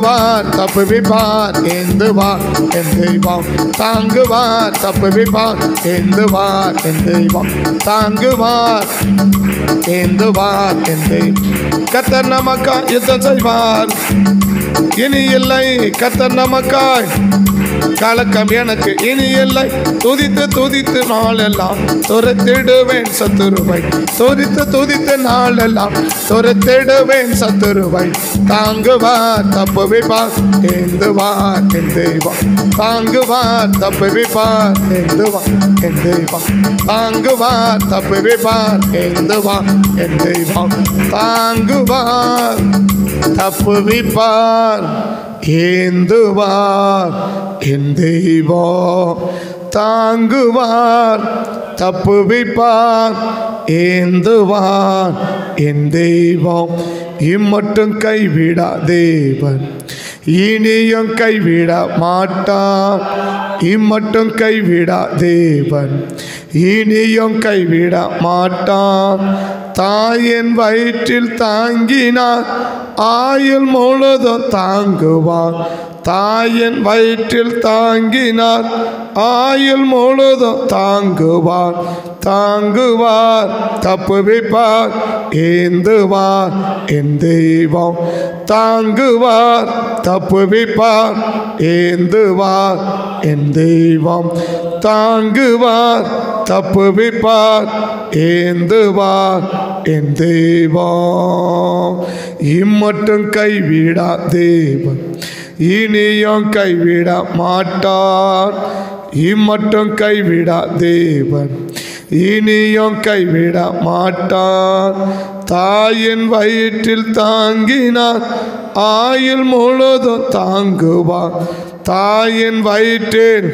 தாங்குவார் தப்புவிப்பார் ஏந்துவார் என் தெய்வம் தாங்குவார் தப்புவிப்பார் ஏந்துவார் என் தெய்வம் தாங்குவார் ஏந்துவார் என் தெய்வம் கத்தர் நமக்காய் யுத்தம் செய்வார் இனி இல்லை கத்தர் நமக்காய் கலக்கம் எனக்கு இனி இல்லை துதித்து துதித்து நாளெல்லாம் துரத்திடுவேன் சத்துருவை துதித்து துதித்து நாளெல்லாம் துரத்திடுவேன் சத்துருவை தாங்குவார் தப்பு விப்பார் ஏந்துவார் என் தெய்வம் தாங்குவார் தப்பு விப்பார் ஏந்துவார் என் தெய்வம் தாங்குவார் தப்பு விப்பார் ஏந்துவார் என் தெய்வம் தாங்குவார் தப்பு விப்பார் ஏந்துவார் என் தெய்வம் தாங்குவார் தப்புவிப்பார் ஏந்துவார் என் தெய்வம் இம்மட்டும் கைவிடா தேவன் இனியும் கைவிட மாட்டான் இம்மட்டும் கைவிடா தேவன் இனியும் கைவிட மாட்டான் தாயின் வயிற்றில் தாங்கினார் ஆயுள் முழுதும் தாங்குவார் தாயின் வயிற்றில் தாங்கினார் ஆயுள் முழுதும் தாங்குவார் தாங்குவார் தப்புவிப்பார் ஏந்துவார் என் தெய்வம் தாங்குவார் தப்புவிப்பார் ஏந்துவார் என் தெய்வம் தாங்குவார் தப்புவிப்பார் ஏந்துவார் என் தெய்வம் இம்மட்டும் கைவிடா தேவன் இனியும் கைவிட மாட்டார் இம்மட்டும் கைவிடா தேவன் இனியும் கைவிட மாட்டார் தாயின் வயிற்றில் தாங்கினார் ஆயுள் முழுதும் தாங்குவார் தாயின் வயிற்றில்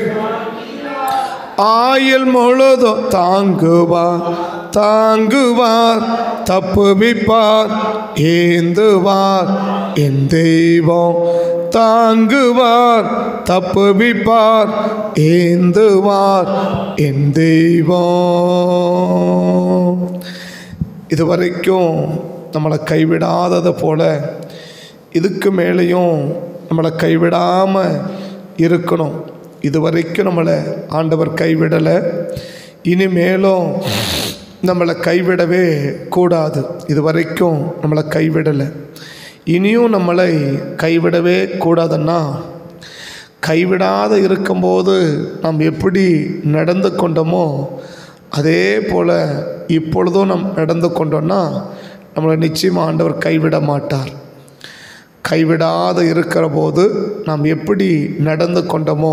ஆயுள் முழுதும் தாங்குவார் தாங்குவார் தப்புவிப்பார் ஏந்துவார் என் தெய்வம் தாங்குவார் தப்புவிப்பார் ஏந்துவார் என் தெய்வம் இதுவரைக்கும் நம்மளை கைவிடாததை போல இதுக்கு மேலேயும் நம்மளை கைவிடாமல் இருக்கணும் இது வரைக்கும் நம்மளை ஆண்டவர் கைவிடலை இனிமேலும் நம்மளை கைவிடவே கூடாது இது வரைக்கும் நம்மளை கைவிடலை இனியும் நம்மளை கைவிடவே கூடாதுன்னா கைவிடாத இருக்கும்போது நாம் எப்படி நடந்து கொண்டோமோ அதே போல் இப்பொழுதும் நம் நடந்து கொண்டோன்னா நம்மளை நிச்சயமாக ஆண்டவர் கைவிட மாட்டார் கைவிடாத இருக்கிற போது நாம் எப்படி நடந்து கொண்டோமோ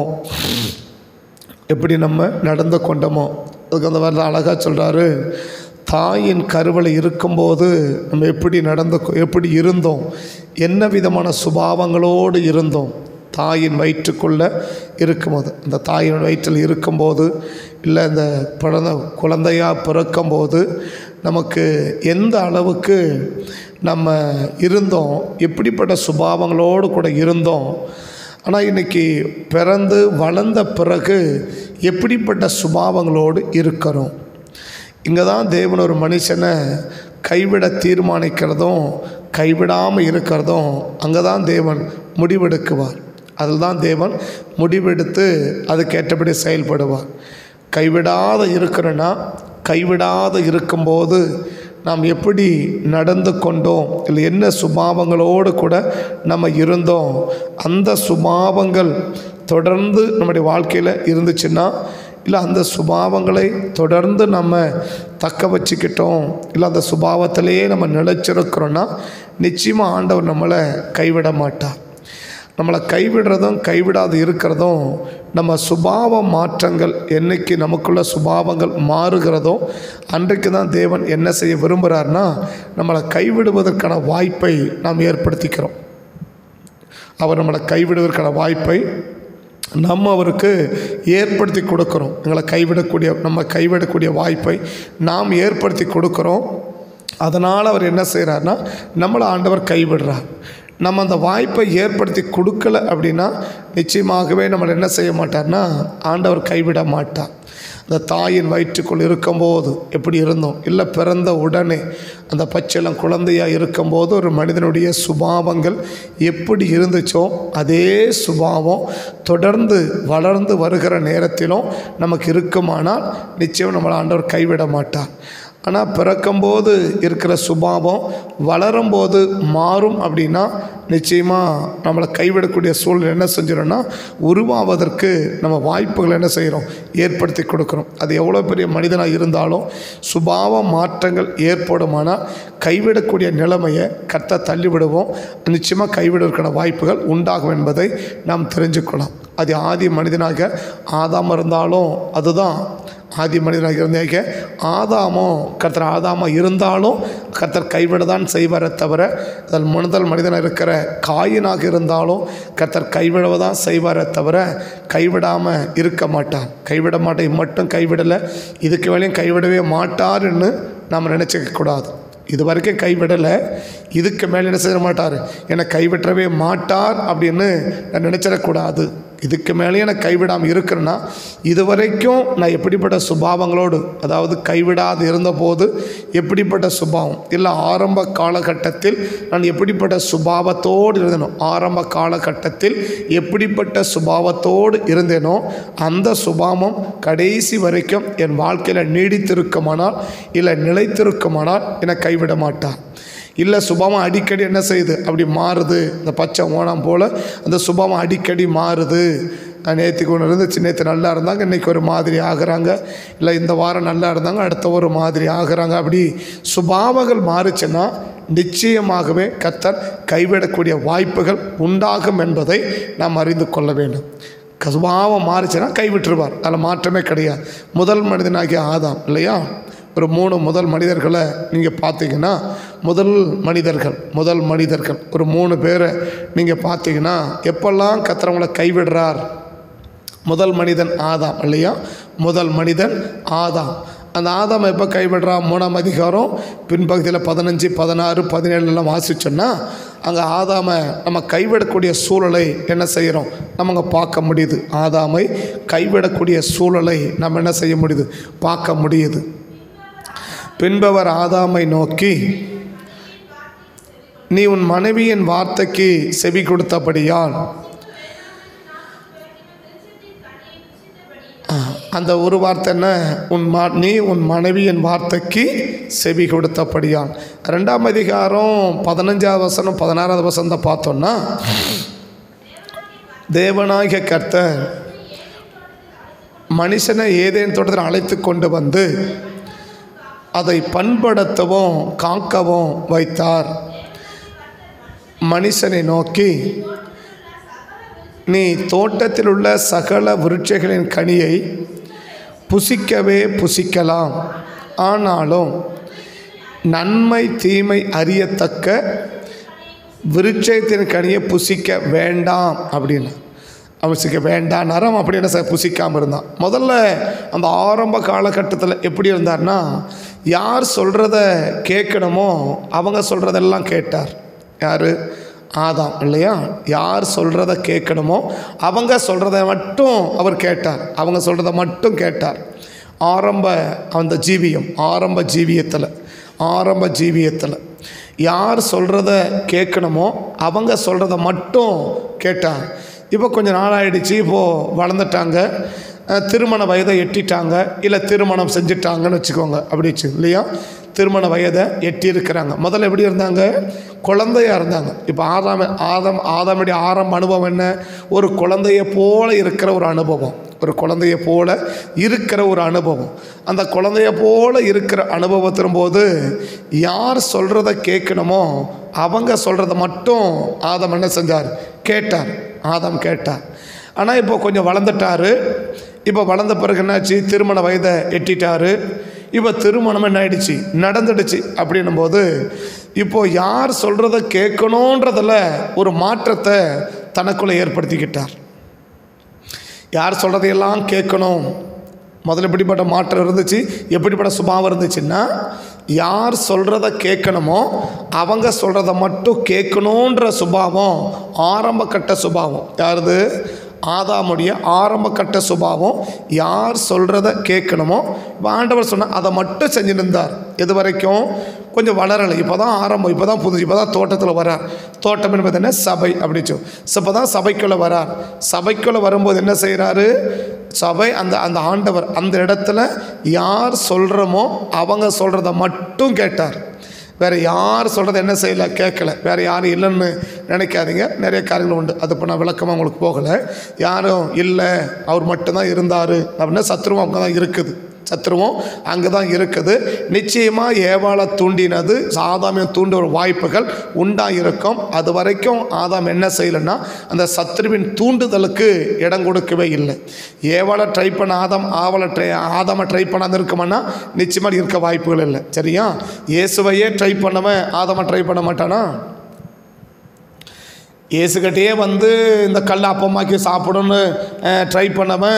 எப்படி நம்ம நடந்து கொண்டோமோ அதுக்கு அந்த மாதிரி அழகாக சொல்கிறாரு தாயின் கருவலை இருக்கும்போது நம்ம எப்படி நடந்து கொ- எப்படி இருந்தோம் என்ன விதமான சுபாவங்களோடு இருந்தோம் தாயின் வயிற்றுக்குள்ளே இருக்கும்போது இந்த தாயின் வயிற்றில் இருக்கும்போது இல்லை இந்த பிறந்த குழந்தையாக பிறக்கும்போது நமக்கு எந்த அளவுக்கு நம்ம இருந்தோம் எப்படிப்பட்ட சுபாவங்களோடு கூட இருந்தோம் ஆனால் இன்னைக்கு பிறந்து வளர்ந்த பிறகு எப்படிப்பட்ட சுபாவங்களோடு இருக்கிறோம் இங்கே தான் தேவன் ஒரு மனுஷனை கைவிட தீர்மானிக்கிறதும் கைவிடாமல் இருக்கிறதும் அங்கே தான் தேவன் முடிவெடுக்குவார் அதில் தான் தேவன் முடிவெடுத்து அதுக்கேற்றபடி செயல்படுவார் கைவிடாத இருக்கிறேன்னா கைவிடாத இருக்கும்போது நாம் எப்படி நடந்து கொண்டோம் இல்லை என்ன சுபாவங்களோடு கூட நம்ம இருந்தோம் அந்த சுபாவங்கள் தொடர்ந்து நம்முடைய வாழ்க்கையில் இருந்துச்சுன்னா இல்லை அந்த சுபாவங்களை தொடர்ந்து நம்ம தக்க வச்சுக்கிட்டோம் இல்லை அந்த சுபாவத்திலேயே நம்ம நிலைச்சிருக்கிறோன்னா நிச்சயமாக ஆண்டவர் நம்மளை கைவிட மாட்டார் நம்மளை கைவிடுறதும் கைவிடாது இருக்கிறதும் நம்ம சுபாவ மாற்றங்கள் என்னைக்கு நமக்குள்ள சுபாவங்கள் மாறுகிறதோ அன்றைக்கு தான் தேவன் என்ன செய்ய விரும்புகிறார்னா நம்மளை கைவிடுவதற்கான வாய்ப்பை நாம் ஏற்படுத்திக்கிறோம் அவர் நம்மளை கைவிடுவதற்கான வாய்ப்பை நம்ம அவருக்கு ஏற்படுத்தி கொடுக்குறோம் எங்களை கைவிடக்கூடிய நம்ம கைவிடக்கூடிய வாய்ப்பை நாம் ஏற்படுத்தி கொடுக்குறோம் அதனால் அவர் என்ன செய்கிறார்னா நம்மளை ஆண்டவர் கைவிடுறார் நம்ம அந்த வாய்ப்பை ஏற்படுத்தி கொடுக்கல அப்படின்னா நிச்சயமாகவே நம்மளை என்ன செய்ய மாட்டார்னா ஆண்டவர் கைவிட மாட்டார் அந்த தாயின் வயிற்றுக்குள் இருக்கும்போது எப்படி இருந்தோம் இல்லை பிறந்த உடனே அந்த பச்சிளம் குழந்தையாக இருக்கும்போது ஒரு மனிதனுடைய சுபாவங்கள் எப்படி இருந்துச்சோ அதே சுபாவம் தொடர்ந்து வளர்ந்து வருகிற நேரத்திலும் நமக்கு இருக்குமானால் நிச்சயம் நம்மளை ஆண்டவர் கைவிட மாட்டார் ஆனால் பிறக்கும்போது இருக்கிற சுபாவம் வளரும்போது மாறும் அப்படின்னா நிச்சயமாக நம்மளை கைவிடக்கூடிய சூழ்நிலை என்ன செஞ்சிடோம்னா உருவாவதற்கு நம்ம வாய்ப்புகள் என்ன செய்கிறோம் ஏற்படுத்தி கொடுக்குறோம் அது எவ்வளோ பெரிய மனிதனாக இருந்தாலும் சுபாவ மாற்றங்கள் ஏற்படுமானால் கைவிடக்கூடிய நிலைமையை கத்த தள்ளிவிடுவோம் நிச்சயமாக கைவிடுவதற்கான வாய்ப்புகள் உண்டாகும் என்பதை நாம் தெரிஞ்சுக்கலாம் அது ஆதி மனிதனாக ஆதாம் இருந்தாலும் அதுதான் ஆதி மனிதனாக இருந்தாங்க ஆதாமோ கர்த்தர் ஆதாமா இருந்தாலும் கர்த்தர் கைவிட தான் செய்வாரே தவிர அதில் முதல் மனிதனாக இருக்கிற காயினாக இருந்தாலும் கர்த்தர் கைவிடதான் செய்வாரே தவிர கைவிடாமல் இருக்க மாட்டார் கைவிட மாட்டேன் மட்டும் கைவிடலை இதுக்கு மேலேயும் கைவிடவே மாட்டாருன்னு நாம் நினச்சிக்க கூடாது இது வரைக்கும் கைவிடலை இதுக்கு மேலே என்ன செய்ய மாட்டார் என்னை கைவிட்டவே மாட்டார் அப்படின்னு நான் நினச்சிடக்கூடாது இதுக்கு மேலேயும் நான் கைவிடாமல் இருக்கிறேன்னா இது வரைக்கும் நான் எப்படிப்பட்ட சுபாவங்களோடு அதாவது கைவிடாது இருந்தபோது எப்படிப்பட்ட சுபாவம் இல்லை ஆரம்ப காலகட்டத்தில் நான் எப்படிப்பட்ட சுபாவத்தோடு இருந்தேனோ ஆரம்ப காலகட்டத்தில் எப்படிப்பட்ட சுபாவத்தோடு இருந்தேனோ அந்த சுபாவம் கடைசி வரைக்கும் என் வாழ்க்கையில் நீடித்திருக்குமானால் இல்லை நிலைத்திருக்குமானால் என்னை கைவிட மாட்டார் இல்லை சுபாவம் அடிக்கடி என்ன செய்யுது அப்படி மாறுது இந்த பச்சை ஓணம் போல் அந்த சுபாவம் அடிக்கடி மாறுது நேற்றுக்கு ஒன்று இருந்துச்சு நேற்று நல்லா இருந்தாங்க இன்றைக்கி ஒரு மாதிரி ஆகுறாங்க இல்லை இந்த வாரம் நல்லா இருந்தாங்க அடுத்த ஒரு மாதிரி ஆகுறாங்க அப்படி சுபாவங்கள் மாறுச்சுன்னா நிச்சயமாகவே கத்தர் கைவிடக்கூடிய வாய்ப்புகள் உண்டாகும் என்பதை நாம் அறிந்து கொள்ள வேண்டும் சுபாவம் மாறுச்சுன்னா கைவிட்டுருவார் அதில் மாற்றமே கிடையாது முதல் மனிதனாகிய ஆதாம் இல்லையா ஒரு மூணு முதல் மனிதர்களை நீங்கள் பார்த்தீங்கன்னா முதல் மனிதர்கள் முதல் மனிதர்கள் ஒரு மூணு பேரை நீங்கள் பார்த்தீங்கன்னா எப்பெல்லாம் கத்துறவங்கள கைவிடுறார் முதல் மனிதன் ஆதாம் இல்லையா முதல் மனிதன் ஆதாம் அந்த ஆதாம் எப்போ கைவிடுறா மூணாம் அதிகாரம் பின்பகுதியில் பதினஞ்சு பதினாறு பதினேழுலாம் வாசிச்சோன்னா அங்கே ஆதாமை நம்ம கைவிடக்கூடிய சூழலை என்ன செய்கிறோம் நம்ம அங்கே பார்க்க முடியுது ஆதாமை கைவிடக்கூடிய சூழலை நம்ம என்ன செய்ய முடியுது பார்க்க முடியுது பின்பவர் ஆதாமை நோக்கி நீ உன் மனைவியின் வார்த்தைக்கு செவி கொடுத்தபடியால் ஆ, அந்த ஒரு வார்த்தை என்ன உன் மா நீ உன் மனைவியின் வார்த்தைக்கு செவி கொடுத்தபடியால் ரெண்டாம் அதிகாரம் பதினஞ்சாவது வசனம் பதினாறாவது வசனத்தை பார்த்தோன்னா தேவனாகிய கர்த்தர் மனுஷனை ஏதேன் தோட்டத்தில் அழைத்து கொண்டு வந்து அதை பண்படுத்தவும் காக்கவும் வைத்தார் மனுஷனை நோக்கி நீ தோட்டத்தில் உள்ள சகல விருட்சைகளின் கனியை புசிக்கவே புசிக்கலாம் ஆனாலும் நன்மை தீமை அறியத்தக்க விருட்சத்தின் கனியை புசிக்க வேண்டாம் அப்படின்னு அவசிக்க வேண்டாம் நரம் அப்படின்னு சார் புசிக்காமல் இருந்தான் முதல்ல அந்த ஆரம்ப காலகட்டத்தில் எப்படி இருந்தார்னா யார் சொல்கிறத கேட்கணுமோ அவங்க சொல்கிறதெல்லாம் கேட்டார் யார் ஆதாம் இல்லையா யார் சொல்கிறத கேட்கணுமோ அவங்க சொல்கிறத மட்டும் அவர் கேட்டார் அவங்க சொல்கிறத மட்டும் கேட்டார் ஆரம்ப அந்த ஜீவியம் ஆரம்ப ஜீவியத்தில் ஆரம்ப ஜீவியத்தில் யார் சொல்கிறத கேட்கணுமோ அவங்க சொல்கிறத மட்டும் கேட்டார் இப்போ கொஞ்சம் நாள் ஆயிடுச்சு இப்போது வளர்ந்துட்டாங்க அஹ், திருமண வயதை எட்டிட்டாங்க இல்லை திருமணம் செஞ்சிட்டாங்கன்னு வச்சுக்கோங்க அப்படி வச்சு இல்லையா திருமண வயதை எட்டி இருக்கிறாங்க முதல்ல எப்படி இருந்தாங்க குழந்தையா இருந்தாங்க இப்போ ஆதாம ஆதம் ஆதாமுடைய ஆரம்ப அனுபவம் என்ன ஒரு குழந்தைய போல இருக்கிற ஒரு அனுபவம் ஒரு குழந்தைய போல இருக்கிற ஒரு அனுபவம் அந்த குழந்தைய போல இருக்கிற அனுபவத்தின் போது யார் சொல்கிறத கேட்கணுமோ அவங்க சொல்கிறத மட்டும் ஆதம் என்ன செஞ்சார் கேட்டார் ஆதம் கேட்டார் ஆனால் இப்போ கொஞ்சம் வளர்ந்துட்டாரு இப்போ வளர்ந்த பிறகு என்னாச்சு திருமண வயதை எட்டிட்டாரு இப்போ திருமணம் என்ன ஆயிடுச்சு நடந்துடுச்சு அப்படின்னும் போது இப்போ யார் சொல்கிறத கேட்கணுன்றதில் ஒரு மாற்றத்தை தனக்குள்ளே ஏற்படுத்திக்கிட்டார் யார் சொல்கிறதையெல்லாம் கேட்கணும் முதல்ல எப்படிப்பட்ட மாற்றம் இருந்துச்சு எப்படிப்பட்ட சுபாவம் இருந்துச்சுன்னா யார் சொல்கிறத கேட்கணுமோ அவங்க சொல்கிறத மட்டும் கேட்கணுன்ற சுபாவம் ஆரம்ப கட்ட சுபாவம் யாருது ஆதாமுடைய ஆரம்ப கட்ட சுபாவம் யார் சொல்கிறத கேட்கணுமோ இப்போ ஆண்டவர் சொன்னால் அதை மட்டும் செஞ்சுட்டு இருந்தார் இது வரைக்கும் கொஞ்சம் வளரலை இப்போ தான் ஆரம்பம் இப்போ தான் புதுசு இப்போ தான் தோட்டத்தில் வரார் தோட்டம் என்பது என்ன சபை அப்படி சொல் இப்போ தான் சபைக்குள்ளே வரார் சபைக்குள்ளே வரும்போது என்ன செய்கிறாரு சபை அந்த அந்த ஆண்டவர் அந்த இடத்துல யார் சொல்கிறோமோ அவங்க சொல்கிறத மட்டும் கேட்டார் வேறு யார் சொல்கிறது என்ன செய்யலை கேட்கல வேறு யாரும் இல்லைன்னு நினைக்காதீங்க நிறைய காரியங்கள் உண்டு அது இப்போ நான் விளக்கமாக உங்களுக்கு போகலை யாரும் இல்லை அவர் மட்டும்தான் இருந்தார் அப்படின்னா சத்ருவம் அங்கே தான் இருக்குது சத்ருவம் அங்கே தான் இருக்குது நிச்சயமாக ஏவாளை தூண்டினது ஆதாமியம் தூண்ட ஒரு வாய்ப்புகள் உண்டாக இருக்கும் அது வரைக்கும் ஆதாம் என்ன செய்யலைன்னா அந்த சத்ருவின் தூண்டுதலுக்கு இடம் கொடுக்கவே இல்லை ஏவாளை ட்ரை பண்ண ஆதாம் ஆவலை ட்ரை ஆதாமை ட்ரை பண்ணாத இருக்குமானா நிச்சயமாக இருக்க வாய்ப்புகள் இல்லை சரியா இயேசுவையே ட்ரை பண்ணவன் ஆதாமை ட்ரை பண்ண மாட்டானா இயேசுக்கிட்டேயே வந்து இந்த கல் அப்பமாக்கி சாப்பிடணும்னு ட்ரை பண்ணவன்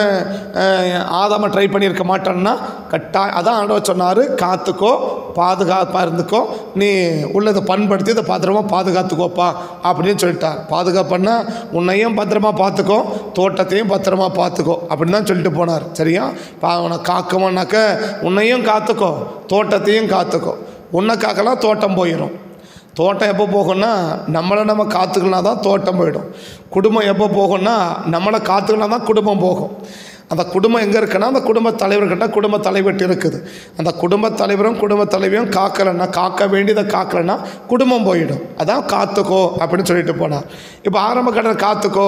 ஆதாம ட்ரை பண்ணியிருக்க மாட்டான்னா கட்டா அதான் ஆண்டவர் சொன்னார் காத்துக்கோ பாதுகாப்பாக இருந்துக்கோ நீ உள்ளதை பண்படுத்தி இதை பத்திரமா பாதுகாத்துக்கோப்பா அப்படின்னு சொல்லிட்டார் பாதுகாப்புன்னா உன்னையும் பத்திரமா பார்த்துக்கோ தோட்டத்தையும் பத்திரமா பார்த்துக்கோ அப்படின்னு தான் சொல்லிட்டு போனார் சரியா பா உன்னை காக்கமானாக்க உன்னையும் காத்துக்கோ தோட்டத்தையும் காத்துக்கோ உன்னை காக்கலாம் தோட்டம் போயிடும் தோட்டம் எப்போ போகும்னா நம்மளை நம்ம காத்துக்கலாம் தான் தோட்டம் போயிடும் குடும்பம் எப்போ போகும்னா நம்மளை காத்துக்கலாம் தான் குடும்பம் போகும் அந்த குடும்பம் எங்கே இருக்குன்னா அந்த குடும்ப தலைவர்கிட்ட குடும்ப தலைவர்கிட்ட இருக்குது அந்த குடும்ப தலைவரும் குடும்ப தலைவியும் காக்கலைன்னா காக்க வேண்டியதை காக்கலைன்னா குடும்பம் போயிடும் அதான் காத்துக்கோ அப்படின்னு சொல்லிட்டு போனார் இப்போ ஆரம்ப கட்ட காத்துக்கோ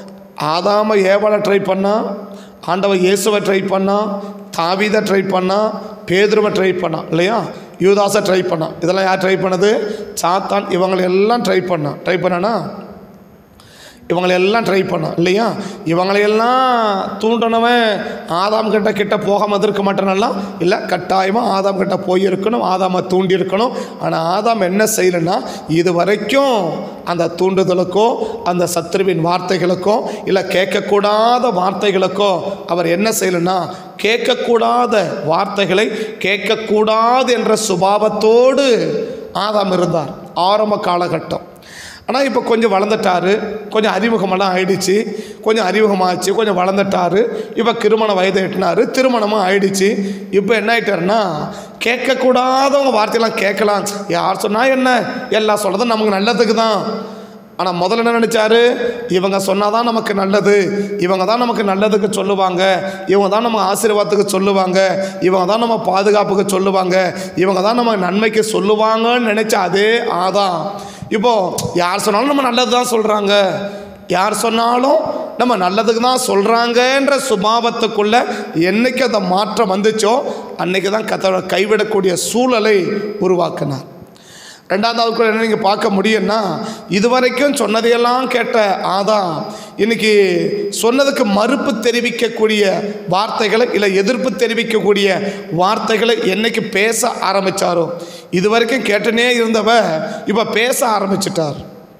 ஆதாம ஏவலை ட்ரை பண்ணா ஆண்டவர் இயேசுவை ட்ரை பண்ணா தாவீதை ட்ரை பண்ணா பேதுருவை ட்ரை பண்ணான் இல்லையா யூதாஸை ட்ரை பண்ணான் இதெல்லாம் யார் ட்ரை பண்ணது சாத்தான் இவங்களை எல்லாம் ட்ரை பண்ணான் ட்ரை பண்ணானா இவங்களையெல்லாம் ட்ரை பண்ணான் இல்லையா இவங்களையெல்லாம் தூண்டினவன் ஆதாம் கிட்ட கிட்ட போகாமல் இருக்க மாட்டானெல்லாம் இல்லை கட்டாயமாக ஆதாம் கிட்ட போயிருக்கணும் ஆதாமை தூண்டி இருக்கணும் ஆனால் ஆதாம் என்ன செய்யலைன்னா இது வரைக்கும் அந்த தூண்டுதலுக்கோ அந்த சத்ருவின் வார்த்தைகளுக்கோ இல்லை கேட்கக்கூடாத வார்த்தைகளுக்கோ அவர் என்ன செய்யலைன்னா கேட்கக்கூடாத வார்த்தைகளை கேட்கக்கூடாது என்ற சுபாவத்தோடு ஆதாம் இருந்தார் ஆரம்ப காலகட்டம் ஆனால் இப்போ கொஞ்சம் வளர்ந்துட்டாரு கொஞ்சம் அறிமுகமெல்லாம் ஆயிடுச்சு கொஞ்சம் அறிமுகமாச்சு கொஞ்சம் வளர்ந்துட்டாரு இப்போ திருமண வயதை எட்டினாரு திருமணமும் ஆயிடுச்சு இப்போ என்ன ஆயிட்டாருன்னா கேட்கக்கூடாதவங்க வார்த்தையெல்லாம் கேட்கலாம் யார் சொன்னால் என்ன எல்லாம் சொல்கிறதும் நமக்கு நல்லதுக்கு தான் ஆனால் முதல்ல என்ன நினச்சாரு இவங்க சொன்னால் தான் நமக்கு நல்லது இவங்க தான் நமக்கு நல்லதுக்கு சொல்லுவாங்க இவங்க தான் நம்ம ஆசீர்வாதத்துக்கு சொல்லுவாங்க இவங்க தான் நம்ம பாதுகாப்புக்கு சொல்லுவாங்க இவங்க தான் நம்ம நன்மைக்கு சொல்லுவாங்கன்னு நினச்ச அதே ஆதான் இப்போ யார் சொன்னாலும் நம்ம நல்லது தான் சொல்கிறாங்க யார் சொன்னாலும் நம்ம நல்லதுக்கு தான் சொல்கிறாங்கன்ற சுபாவத்துக்குள்ள என்னைக்கு அந்த மாற்றம் வந்துச்சோ அன்னைக்கு தான் கத்தோட கைவிடக்கூடிய சூழலை உருவாக்கினார் ரெண்டாவது அதுக்குள்ள என்ன நீங்கள் பார்க்க முடியும்னா இதுவரைக்கும் சொன்னதையெல்லாம் கேட்ட ஆதான் இன்னைக்கு சொன்னதுக்கு மறுப்பு தெரிவிக்கக்கூடிய வார்த்தைகளை இல்லை எதிர்ப்பு தெரிவிக்கக்கூடிய வார்த்தைகளை என்னைக்கு பேச ஆரம்பித்தாரோ இது வரைக்கும் கேட்டுனே இருந்தவ இப்போ பேச ஆரம்பிச்சிட்டார்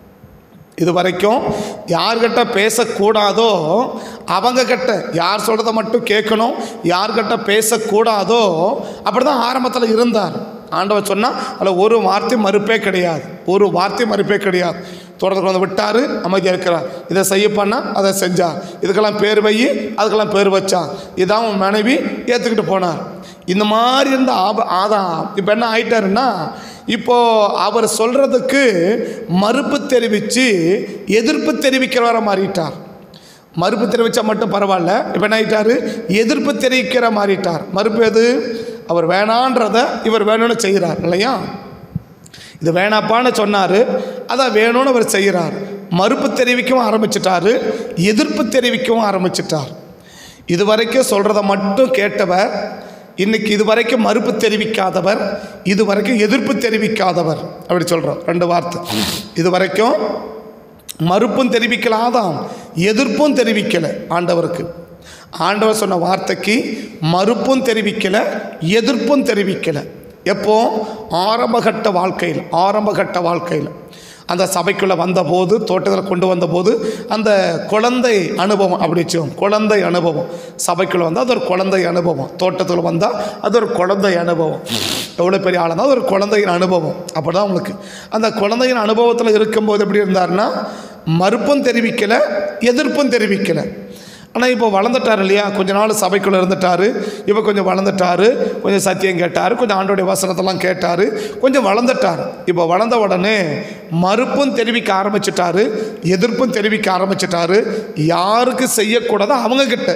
இது வரைக்கும் யார்கிட்ட பேசக்கூடாதோ அவங்க கிட்ட யார் சொல்கிறத மட்டும் கேட்கணும் யார்கிட்ட பேசக்கூடாதோ அப்படி தான் ஆரம்பத்தில் இருந்தார் ஆண்டவர் சொன்னால் அதில் ஒரு வார்த்தை மறுப்பே கிடையாது ஒரு வார்த்தை மறுப்பே கிடையாது தொடர்ந்து வந்து விட்டார் அமைதியாக இருக்கிறார் இதை செய்ய பண்ணால் அதை செஞ்சார் இதுக்கெல்லாம் பேர் வை அதுக்கெல்லாம் பேர் வச்சான் இதான் உன் மனைவி ஏற்றுக்கிட்டு போனார் இந்த மாதிரி இருந்த ஆப ஆதான் இப்போ என்ன ஆயிட்டாருன்னா இப்போ அவர் சொல்கிறதுக்கு மறுப்பு தெரிவித்து எதிர்ப்பு தெரிவிக்கிறவரை மாறிட்டார் மறுப்பு தெரிவித்தா மட்டும் பரவாயில்ல இப்போ என்ன ஆயிட்டாரு எதிர்ப்பு தெரிவிக்கிற மாறிட்டார் மறுப்பு எது அவர் வேணான்றத இவர் வேணும்னு செய்கிறார் இல்லையா இது வேணாப்பான்னு சொன்னார் அதை வேணும்னு அவர் செய்கிறார் மறுப்பு தெரிவிக்கவும் ஆரம்பிச்சிட்டாரு எதிர்ப்பு தெரிவிக்கவும் ஆரம்பிச்சிட்டார் இது வரைக்கும் சொல்கிறத மட்டும் கேட்டவர் இன்னைக்கு இது வரைக்கும் மறுப்பு தெரிவிக்காதவர் இது வரைக்கும் எதிர்ப்பு தெரிவிக்காதவர் அப்படி சொல்கிறோம் ரெண்டு வார்த்தை இது வரைக்கும் மறுப்பும் தெரிவிக்கலாதான் எதிர்ப்பும் தெரிவிக்கலை ஆண்டவருக்கு ஆண்டவர் சொன்ன வார்த்தைக்கு மறுப்பும் தெரிவிக்கலை எதிர்ப்பும் தெரிவிக்கலை எப்போ ஆரம்பகட்ட வாழ்க்கையில் ஆரம்பகட்ட வாழ்க்கையில் அந்த சபைக்குள்ளே வந்தபோது தோட்டத்தில் கொண்டு வந்தபோது அந்த குழந்தை அனுபவம் அப்படி வச்சுக்கோம் குழந்தை அனுபவம் சபைக்குள்ளே வந்தால் அது ஒரு குழந்தை அனுபவம் தோட்டத்தில் வந்தால் அது ஒரு குழந்தை அனுபவம் எவ்வளோ பெரிய ஆளாக இருந்தால் அது ஒரு குழந்தையின் அனுபவம் அப்படி தான் உங்களுக்கு அந்த குழந்தையின் அனுபவத்தில் இருக்கும்போது எப்படி இருந்தாருன்னா மறுப்பும் தெரிவிக்கலை எதிர்ப்பும் தெரிவிக்கலை ஆனால் இப்போ வளர்ந்துட்டார் இல்லையா கொஞ்ச நாள் சபைக்குள்ளே இருந்துட்டார் இப்போ கொஞ்சம் வளர்ந்துட்டார் கொஞ்சம் சத்தியம் கேட்டார் கொஞ்சம் ஆண்டோடைய வசனத்தெல்லாம் கேட்டார் கொஞ்சம் வளர்ந்துட்டார் இப்போ வளர்ந்த உடனே மறுப்பும் தெரிவிக்க ஆரம்பிச்சிட்டாரு எதிர்ப்பும் தெரிவிக்க ஆரம்பிச்சிட்டாரு யாருக்கு செய்யக்கூடாதோ அவங்கக்கிட்ட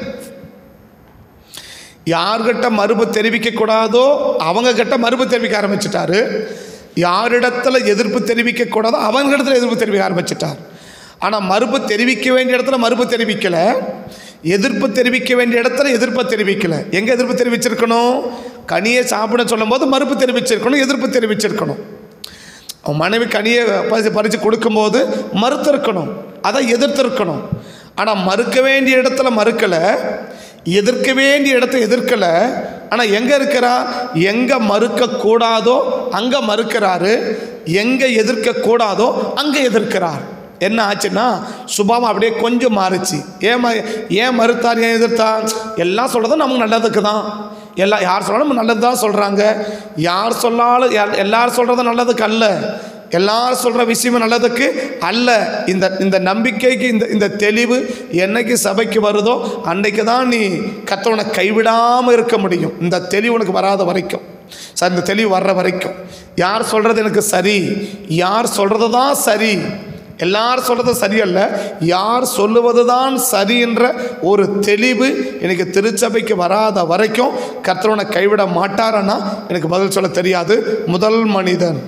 யார்கிட்ட மறுப்பு தெரிவிக்கக்கூடாதோ அவங்க கிட்ட மறுப்பு தெரிவிக்க ஆரம்பிச்சிட்டாரு யாரிடத்துல எதிர்ப்பு தெரிவிக்கக்கூடாதோ அவங்களிடத்துல எதிர்ப்பு தெரிவிக்க ஆரம்பிச்சிட்டார் ஆனால் மறுப்பு தெரிவிக்க வேண்டிய இடத்துல மறுப்பு தெரிவிக்கலை எதிர்ப்பு தெரிவிக்க வேண்டிய இடத்துல எதிர்ப்பை தெரிவிக்கலை எங்கே எதிர்ப்பு தெரிவிச்சிருக்கணும் கனியை சாப்பிட சொல்லும்போது மறுப்பு தெரிவிச்சிருக்கணும் எதிர்ப்பு தெரிவிச்சிருக்கணும் அவன் மனைவி கனியை பறித்து பறித்து கொடுக்கும்போது மறுத்திருக்கணும் அதை எதிர்த்திருக்கணும் ஆனால் மறுக்க வேண்டிய இடத்துல மறுக்கலை எதிர்க்க வேண்டிய இடத்த எதிர்க்கலை ஆனால் எங்கே இருக்கிறா எங்கே மறுக்கக்கூடாதோ அங்கே மறுக்கிறாரு எங்கே எதிர்க்கக்கூடாதோ அங்கே எதிர்க்கிறார் என்ன ஆச்சுன்னா சுபாவம் அப்படியே கொஞ்சம் மாறுச்சு ஏன் ம- ஏன் மறுத்தார் ஏன் எதிர்த்தார் எல்லாம் சொல்கிறதும் நமக்கு நல்லதுக்கு தான் எல்லாம் யார் சொன்னாலும் நல்லது தான் சொல்கிறாங்க யார் சொன்னாலும் யார் எல்லாரும் சொல்கிறதும் நல்லதுக்கு அல்ல எல்லாரும் சொல்கிற விஷயமும் நல்லதுக்கு அல்ல இந்த இந்த நம்பிக்கைக்கு இந்த இந்த தெளிவு என்னைக்கு சபைக்கு வருதோ அன்னைக்கு தான் நீ கத்தவனை கைவிடாமல் இருக்க முடியும் இந்த தெளிவு உனக்கு வராத வரைக்கும் சார் இந்த தெளிவு வர்ற வரைக்கும் யார் சொல்கிறது எனக்கு சரி யார் சொல்கிறது தான் சரி எல்லாரும் சொல்கிறது சரியல்ல யார் சொல்லுவது தான் சரி என்ற ஒரு தெளிவு எனக்கு திருச்சபைக்கு வராத வரைக்கும் கர்த்தரவனை கைவிட மாட்டாரன்னா எனக்கு பதில் சொல்ல தெரியாது முதல் மனிதன்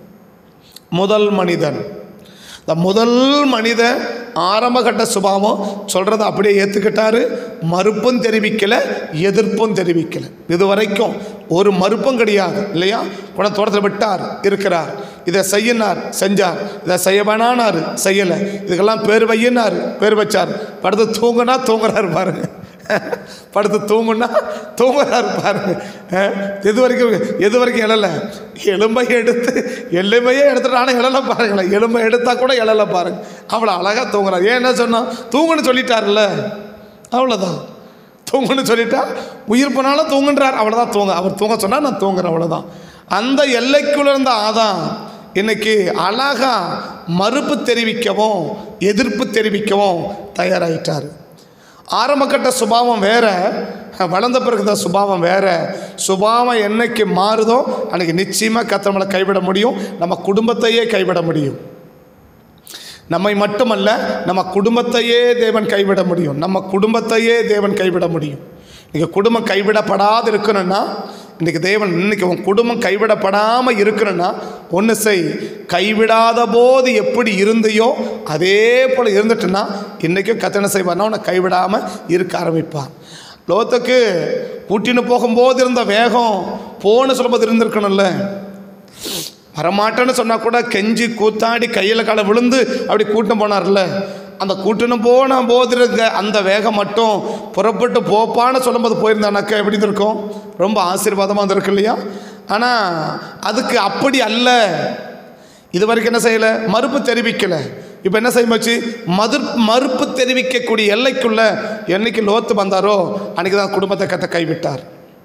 முதல் மனிதன் இந்த முதல் மனிதன் ஆரம்பகட்ட சுபாவம் சொல்கிறத அப்படியே ஏற்றுக்கிட்டாரு மறுப்பும் தெரிவிக்கலை எதிர்ப்பும் தெரிவிக்கலை இது வரைக்கும் ஒரு மறுப்பும் கிடையாது இல்லையா குண தோட்டத்தில் விட்டார் இருக்கிறார் இதை செய்யினார் செஞ்சார் இதை செய்ய வேணானார் செய்யலை இதுக்கெல்லாம் பேர் வையினார் பேர் வச்சார் படுத்து தூங்குனா தூங்குறாரு பாருங்க படுத்து தூங்குனா தூங்குறாரு பாருங்க அஹ், எது வரைக்கும் எது வரைக்கும் எழலை எலும்பை எடுத்து எலும்பையே எடுத்துட்டு ஆனால் எழலை பாருங்களேன் எலும்பை எடுத்தா கூட எழலை பாருங்க அவ்வளோ அழகாக தூங்குறாரு ஏன் என்ன சொன்னா தூங்குன்னு சொல்லிட்டார்ல அவ்வளோதான் தூங்குன்னு சொல்லிட்டா உயிர் போனாலும் தூங்குன்றார் அவ்வளோதான் தூங்க அவர் தூங்க சொன்னால் நான் தூங்குறேன் அவ்வளோதான் அந்த எல்லைக்குள்ள இருந்த ஆதான் இன்னைக்கு அழகா மறுப்பு தெரிவிக்கவும் எதிர்ப்பு தெரிவிக்கவும் தயாராகிட்டார் ஆரம்பக்கட்ட சுபாவம் வேற வளர்ந்த பிறகு தான் சுபாவம் வேற சுபாவம் என்னைக்கு மாறுதோ அன்னைக்கு நிச்சயமாக கத்தவங்களை கைவிட முடியும் நம்ம குடும்பத்தையே கைவிட முடியும் நம்மை மட்டுமல்ல நம்ம குடும்பத்தையே தேவன் கைவிட முடியும் நம்ம குடும்பத்தையே தேவன் கைவிட முடியும் நீங்கள் குடும்பம் கைவிடப்படாது இருக்கணும்னா இன்றைக்கி தேவன் இன்னைக்கு உன் குடும்பம் கைவிடப்படாமல் இருக்கணும்னா ஒன்று செய் கைவிடாத போது எப்படி இருந்தையோ அதே போல் இருந்துட்டுன்னா இன்றைக்கும் கத்தனை செய்வார்னா உன்னை கைவிடாமல் இருக்க ஆரம்பிப்பான் லோத்துக்கு கூட்டின்னு போகும்போது இருந்த வேகம் போன்னு சொல்லும்போது இருந்திருக்கணும்ல வரமாட்டேன்னு சொன்னால் கூட கெஞ்சி கூத்தாடி கையில் காலை விழுந்து அப்படி கூட்டம் போனார்ல அந்த கூட்டணு போன போது இருக்க அந்த வேகம் மட்டும் புறப்பட்டு போப்பான்னு சொல்லும்போது போயிருந்தானாக்கா எப்படி இருக்கும் ரொம்ப ஆசீர்வாதமாக இருந்திருக்கு இல்லையா ஆனால் அதுக்கு அப்படி அல்ல இது வரைக்கும் என்ன செய்யலை மறுப்பு தெரிவிக்கலை இப்போ என்ன செய்ய போச்சு மது மறுப்பு தெரிவிக்கக்கூடிய எல்லைக்குள்ள என்னைக்கு லோத்து வந்தாரோ அன்றைக்கி தான் குடும்பத்தை கத்த கைவிட்டார்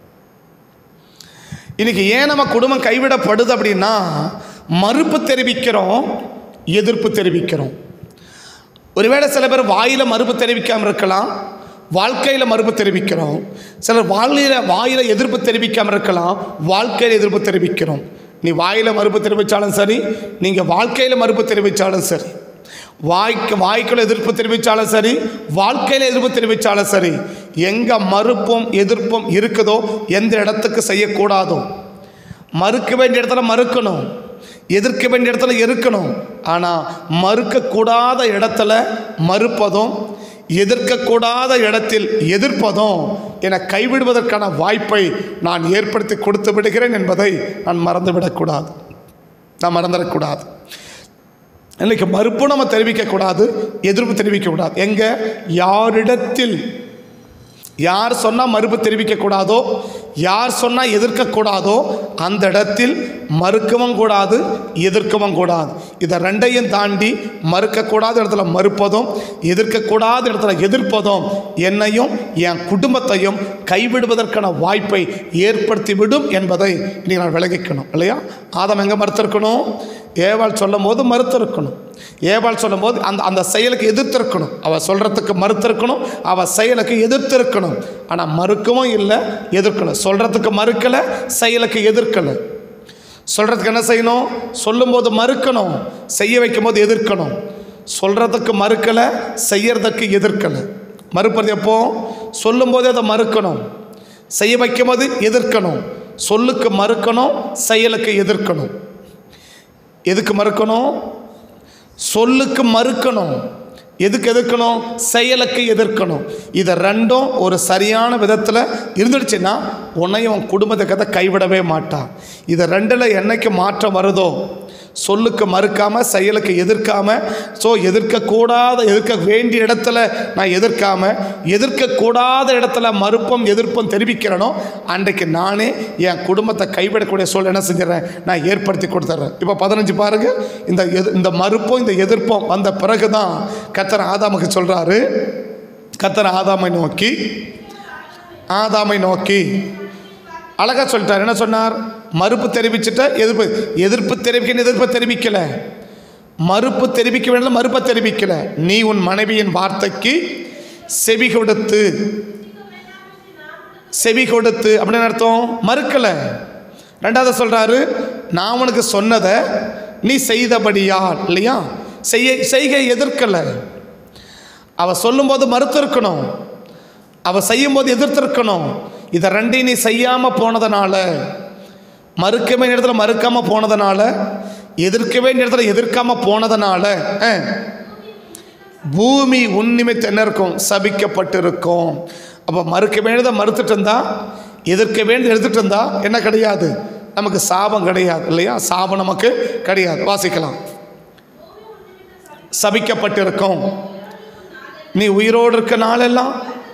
இன்னைக்கு ஏன் நம்ம குடும்பம் கைவிடப்படுது அப்படின்னா மறுப்பு தெரிவிக்கிறோம் எதிர்ப்பு தெரிவிக்கிறோம் ஒருவேளை சில பேர் வாயில் மறுப்பு தெரிவிக்காமல் இருக்கலாம் வாழ்க்கையில் மறுப்பு தெரிவிக்கிறோம் சிலர் வாயில வாயில் எதிர்ப்பு தெரிவிக்காமல் இருக்கலாம் வாழ்க்கையில் எதிர்ப்பு தெரிவிக்கிறோம் நீ வாயில் மறுப்பு தெரிவித்தாலும் சரி நீங்கள் வாழ்க்கையில் மறுப்பு தெரிவித்தாலும் சரி வாய்க்கு வாய்க்குள்ள எதிர்ப்பு தெரிவித்தாலும் சரி வாழ்க்கையில் எதிர்ப்பு தெரிவித்தாலும் சரி எங்கே மறுப்பும் எதிர்ப்பும் இருக்குதோ எந்த இடத்துக்கு செய்யக்கூடாதோ மறுக்க வேண்டிய இடத்துல மறுக்கணும் எதிர்க்க வேண்டிய இடத்துல இருக்கணும் ஆனால் மறுக்கக்கூடாத இடத்துல மறுப்பதும் எதிர்க்கக்கூடாத இடத்தில் எதிர்ப்பதும் என கைவிடுவதற்கான வாய்ப்பை நான் ஏற்படுத்தி கொடுத்து விடுகிறேன் என்பதை நான் மறந்துவிடக்கூடாது நான் மறந்துடக்கூடாது இன்னைக்கு மறுப்பு நம்ம தெரிவிக்கக்கூடாது எதிர்ப்பு தெரிவிக்கக்கூடாது எங்கே யாரிடத்தில் யார் சொன்னால் மறுப்பு தெரிவிக்கக்கூடாதோ யார் சொன்னால் எதிர்க்கக்கூடாதோ அந்த இடத்தில் மறுக்கவும் கூடாது எதிர்க்கவும் கூடாது இதை ரெண்டையும் தாண்டி மறுக்கக்கூடாத இடத்துல மறுப்பதும் எதிர்க்கக்கூடாத இடத்துல எதிர்ப்பதும் என்னையும் என் குடும்பத்தையும் கைவிடுவதற்கான வாய்ப்பை ஏற்படுத்திவிடும் என்பதை நீங்கள் நான் விளங்கிக்கணும் இல்லையா ஆதம் எங்கே மறுத்திருக்கணும் ஏவாள் சொல்லும் போது மறுத்திருக்கணும் ஏவாள் சொல்லும் போது அந்த அந்த செயலுக்கு எதிர்த்திருக்கணும் அவள் சொல்கிறதுக்கு மறுத்திருக்கணும் அவள் செயலுக்கு எதிர்த்திருக்கணும் ஆனால் மறுக்கவும் இல்லை எதிர்க்கணும் சொல்கிறதுக்கு மறுக்கலை செயலுக்கு எதிர்க்கலை சொல்கிறதுக்கு என்ன செய்யணும் சொல்லும்போது மறுக்கணும் செய்ய வைக்கும்போது எதிர்க்கணும் சொல்கிறதுக்கு மறுக்கலை செய்யறதுக்கு எதிர்க்கலை மறுப்பது எப்போ சொல்லும்போதே அதை மறுக்கணும் செய்ய வைக்கும்போது எதிர்க்கணும் சொல்லுக்கு மறுக்கணும் செயலுக்கு எதிர்க்கணும் எதுக்கு மறுக்கணும் சொல்லுக்கு மறுக்கணும் எதுக்கு எதிர்க்கணும் செயலுக்கு எதிர்க்கணும் இதை ரெண்டும் ஒரு சரியான விதத்தில் இருந்துடுச்சுன்னா உன்னையும் உன் குடும்பத்தை கதை கைவிடவே மாட்டான் இதை ரெண்டில் என்னைக்கு மாற்றம் வருதோ சொல்லுக்கு மறுக்காம செயலுக்கு எதிர்க்காம ஸோ எதிர்க்கக்கூடாத எதிர்க்க வேண்டிய இடத்துல நான் எதிர்க்காம எதிர்க்கக்கூடாத இடத்துல மறுப்பும் எதிர்ப்பும் தெரிவிக்கிறேனோ அன்றைக்கு நானே என் குடும்பத்தை கைவிடக்கூடிய சூழல் என்ன செஞ்சிடறேன் நான் ஏற்படுத்தி கொடுத்துட்றேன் இப்போ பதினஞ்சு பாருங்க இந்த எது இந்த மறுப்பும் இந்த எதிர்ப்பும் வந்த பிறகு தான் கத்தர் ஆதாமுக்கு சொல்கிறாரு கத்தர் ஆதாமை நோக்கி ஆதாமை நோக்கி அழகா சொல்லிட்டார் என்ன சொன்னார் மறுப்பு தெரிவிச்சுட்ட எதிர்ப்பு எதிர்ப்பு தெரிவிக்க எதிர்ப்பை தெரிவிக்கல மறுப்பு தெரிவிக்க வேண்டிய மறுப்பை தெரிவிக்கல நீ உன் மனைவியின் வார்த்தைக்கு செவி கொடுத்து செவி கொடுத்து அப்படின்னு அர்த்தம் மறுக்கல ரெண்டாவது சொல்றாரு நான் உனக்கு சொன்னதை நீ செய்தபடியால் இல்லையா செய்ய செய்கை எதிர்க்கல அவ சொல்லும்போது மறுத்திருக்கணும் அவ செய்யும்போது எதிர்த்திருக்கணும் இதை ரெண்டையும் நீ செய்யாமல் போனதுனால மறுக்க வேண்டிய இடத்துல மறுக்காமல் போனதுனால எதிர்க்க வேண்டிய இடத்துல எதிர்க்காமல் போனதுனால அஹ், பூமி உன்னிமித்து என்ன இருக்கும் சபிக்கப்பட்டிருக்கும் அப்போ மறுக்க வேண்டியதை மறுத்துட்டு இருந்தா எதிர்க்க வேண்டியது எடுத்துட்டு இருந்தா என்ன கிடையாது நமக்கு சாபம் கிடையாது இல்லையா சாபம் நமக்கு கிடையாது வாசிக்கலாம் சபிக்கப்பட்டிருக்கும் நீ உயிரோடு இருக்க நாளெல்லாம்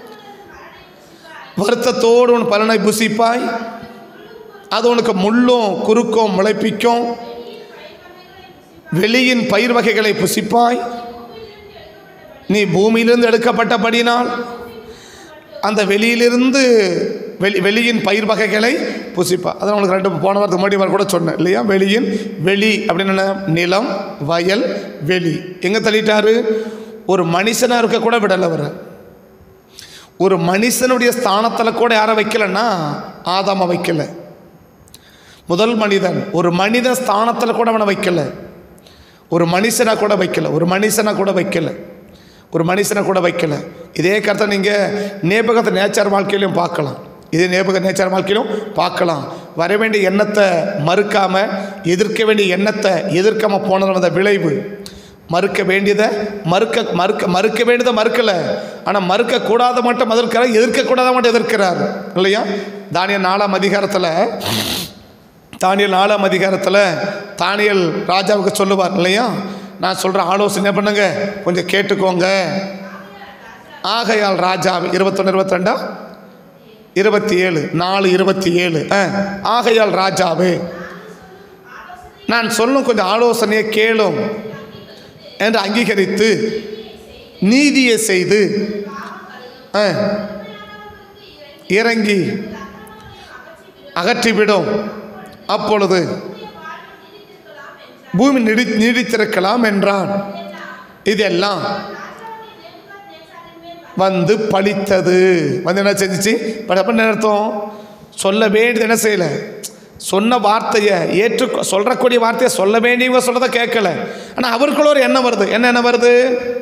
வருத்தத்தோடு உன் பலனை புசிப்பாய் அது உனக்கு முள்ளும் குறுக்கும் முளைப்பிக்கும் வெளியின் பயிர் வகைகளை புசிப்பாய் நீ பூமியிலிருந்து எடுக்கப்பட்டபடினால் அந்த வெளியிலிருந்து வெளி வெளியின் பயிர் வகைகளை புசிப்பா அதான் உங்களுக்கு ரெண்டு போன வாரத்துக்கு முன்னாடி வர கூட சொன்னேன் இல்லையா வெளியின் வெளி அப்படின்னு என்ன நிலம் வயல் வெளி எங்கே தள்ளிட்டாரு ஒரு மனுஷனாக இருக்க கூட விடலை வர ஒரு மனுஷனுடைய ஸ்தானத்தில் கூட யாரை வைக்கலன்னா ஆதாம வைக்கல முதல் மனிதன் ஒரு மனிதன் ஸ்தானத்தில் கூட அவனை வைக்கல ஒரு மனுஷனை கூட வைக்கல ஒரு மனுஷனை கூட வைக்கல ஒரு மனுஷனை கூட வைக்கல இதே கருத்தை நீங்கள் நேபகத்தை நேச்சர் வாழ்க்கையிலையும் பார்க்கலாம் இதே நேபக நேச்சர் வாழ்க்கையிலும் பார்க்கலாம் வர வேண்டிய எண்ணத்தை மறுக்காம எதிர்க்க வேண்டிய எண்ணத்தை எதிர்க்காம போனது அந்த விளைவு மறுக்க வேண்டியதை மறுக்க மறுக்க மறுக்க வேண்டியதை மறுக்கலை ஆனால் மறுக்கக்கூடாத மட்டும் மறுக்கிறார் எதிர்க்கக்கூடாத மட்டும் எதிர்க்கிறார் இல்லையா தானிய நாலாம் அதிகாரத்தில் தானியல் நாலாம் அதிகாரத்தில் தானியல் ராஜாவுக்கு சொல்லுவார் இல்லையா நான் சொல்கிற ஆலோசனை என்ன பண்ணுங்க கொஞ்சம் கேட்டுக்கோங்க ஆகையால் ராஜா இருபத்தொன்று இருபத்திரெண்டா இருபத்தி ஏழு நாலு இருபத்தி ஏழு ஆ, ஆகையால் ராஜாவே நான் சொல்லும் கொஞ்சம் ஆலோசனையை கேளும் என்று அங்கீகரித்து நீதியை செய்து ஆ, இறங்கி அகற்றிவிடும் அப்பொழுது பூமி நீடி நீடித்திருக்கலாம் என்றான் இதெல்லாம் வந்து பழித்தது வந்து என்ன செஞ்சுச்சு அப்படின்னு அர்த்தம் சொல்ல வேண்டியது என்ன செய்யலை சொன்ன வார்த்தையை ஏற்று சொல்றக்கூடிய வார்த்தையை சொல்ல வேண்டியவங்க சொல்றதை கேட்கல ஆனால் அவருக்குள்ள ஒரு எண்ணம் வருது என்ன என்ன வருது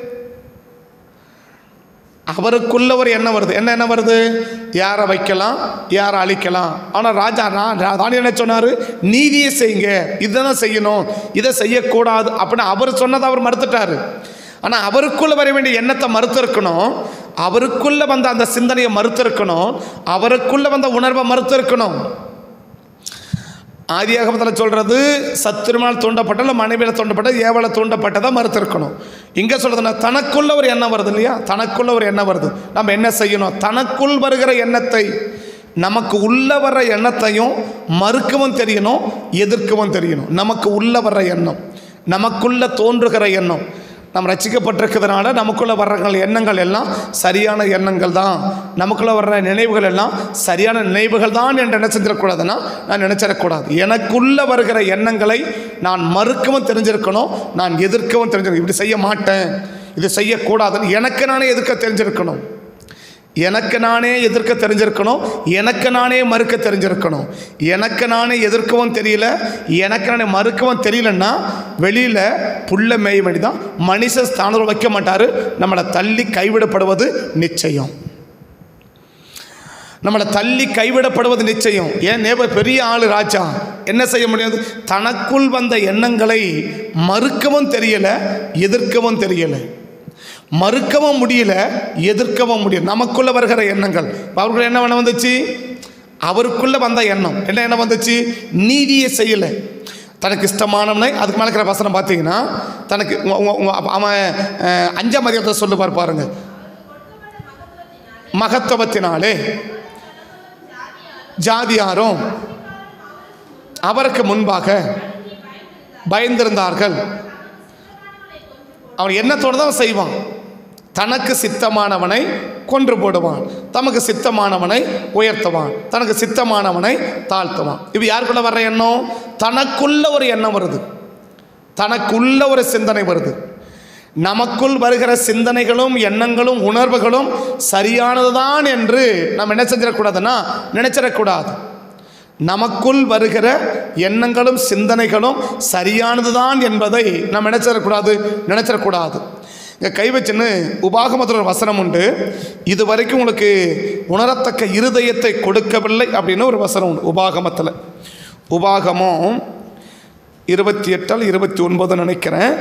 அவருக்குள்ள ஒரு எண்ணம் வருது என்ன என்ன வருது யாரை வைக்கலாம் யாரை அழிக்கலாம் ஆனால் ராஜா நான் தானியல் என்ன சொன்னார் நீதியை செய்யுங்க இதை தான் செய்யணும் இதை செய்யக்கூடாது அப்படின்னு அவர் சொன்னதை அவர் மறுத்துட்டாரு ஆனால் அவருக்குள்ள வர வேண்டிய எண்ணத்தை மறுத்திருக்கணும் அவருக்குள்ள வந்த அந்த சிந்தனையை மறுத்திருக்கணும் அவருக்குள்ள வந்த உணர்வை மறுத்திருக்கணும் ஆதியாகமத்தில் சொல்கிறது சத்துருமால் தூண்டப்பட்ட இல்லை மனைவியில் தூண்டப்பட்ட ஏவலை தூண்டப்பட்டதை மறுத்திருக்கணும் இங்கே சொல்கிறதுனா தனக்குள்ள ஒரு எண்ணம் வருது இல்லையா தனக்குள்ள ஒரு எண்ணம் வருது நம்ம என்ன செய்யணும் தனக்குள் வருகிற எண்ணத்தை நமக்கு உள்ள வர்ற எண்ணத்தையும் மறுக்கவும் தெரியணும் எதிர்க்கவும் தெரியணும் நமக்கு உள்ள வர்ற எண்ணம் நமக்குள்ள தோன்றுகிற எண்ணம் நம்ம ரசிக்கப்பட்டிருக்கிறதுனால நமக்குள்ளே வர்ற எண்ணங்கள் எல்லாம் சரியான எண்ணங்கள் தான் நமக்குள்ளே வர்ற நினைவுகள் எல்லாம் சரியான நினைவுகள் தான் என்று என்ன செஞ்சிடக்கூடாதுன்னா நான் நினச்சிடக்கூடாது எனக்குள்ளே வருகிற எண்ணங்களை நான் மறுக்கவும் தெரிஞ்சிருக்கணும் நான் எதிர்க்கவும் தெரிஞ்சிருக்கணும் இப்படி செய்ய மாட்டேன் இது செய்யக்கூடாதுன்னு எனக்கு நானே எதிர்க்க தெரிஞ்சிருக்கணும் எனக்கு நானே எதிர்க்க தெரிஞ்சிருக்கணும் எனக்கு நானே மறுக்க தெரிஞ்சிருக்கணும் எனக்கு நானே எதிர்க்கவும் தெரியல எனக்கு நானே மறுக்கவும் தெரியலன்னா வெளியில் புள்ள மேய வேண்டி தான் மனுஷ ஸ்தானத்தில் வைக்க மாட்டார் நம்மளை தள்ளி கைவிடப்படுவது நிச்சயம் நம்மளை தள்ளி கைவிடப்படுவது நிச்சயம் ஏன் நேப பெரிய ஆளு ராஜா என்ன செய்ய முடியாது தனக்குள் வந்த எண்ணங்களை மறுக்கவும் தெரியல எதிர்க்கவும் தெரியலை மறுக்கவும் முடியல எதிர்க்கவும் முடியல நமக்குள்ள வருகிற எண்ணங்கள் அவர்கள் என்ன வேணா வந்துச்சு அவருக்குள்ள வந்த எண்ணம் என்ன என்ன வந்துச்சு நீதியை செய்யலை தனக்கு இஷ்டமானவனை அதுக்கு மேலே இருக்கிற வசனம் பார்த்தீங்கன்னா தனக்கு உங்க- உங்க- உங்க அப்ப அவன் அஹ், அஞ்சாம் அதிகாரத்தை சொல்லுவார் பாருங்க மகத்துவத்தினாலே ஜாதியாரும் அவருக்கு முன்பாக பயந்திருந்தார்கள் அவன் எண்ணத்தோடு தான் செய்வான் தனக்கு சித்தமானவனை கொன்று போடுவான் தமக்கு சித்தமானவனை உயர்த்துவான் தனக்கு சித்தமானவனை தாழ்த்துவான் இது யாருக்குள்ள வர்ற எண்ணம் தனக்குள்ள ஒரு எண்ணம் வருது தனக்குள்ள ஒரு சிந்தனை வருது நமக்குள் வருகிற சிந்தனைகளும் எண்ணங்களும் உணர்வுகளும் சரியானதுதான் என்று நாம் என்ன செஞ்சிடக்கூடாதுன்னா நினைச்சிடக்கூடாது நமக்குள் வருகிற எண்ணங்களும் சிந்தனைகளும் சரியானதுதான் என்பதை நாம் நினைச்சிடக்கூடாது நினைச்சிடக்கூடாது இங்கே கை வச்சுன்னு உபாகமத்தில் ஒரு வசனம் உண்டு இது வரைக்கும் உங்களுக்கு உணரத்தக்க இருதயத்தை கொடுக்கவில்லை அப்படின்னு ஒரு வசனம் உண்டு உபாகமத்தில் உபாகமம் இருபத்தி எட்டால் இருபத்தி ஒன்பது நினைக்கிறேன்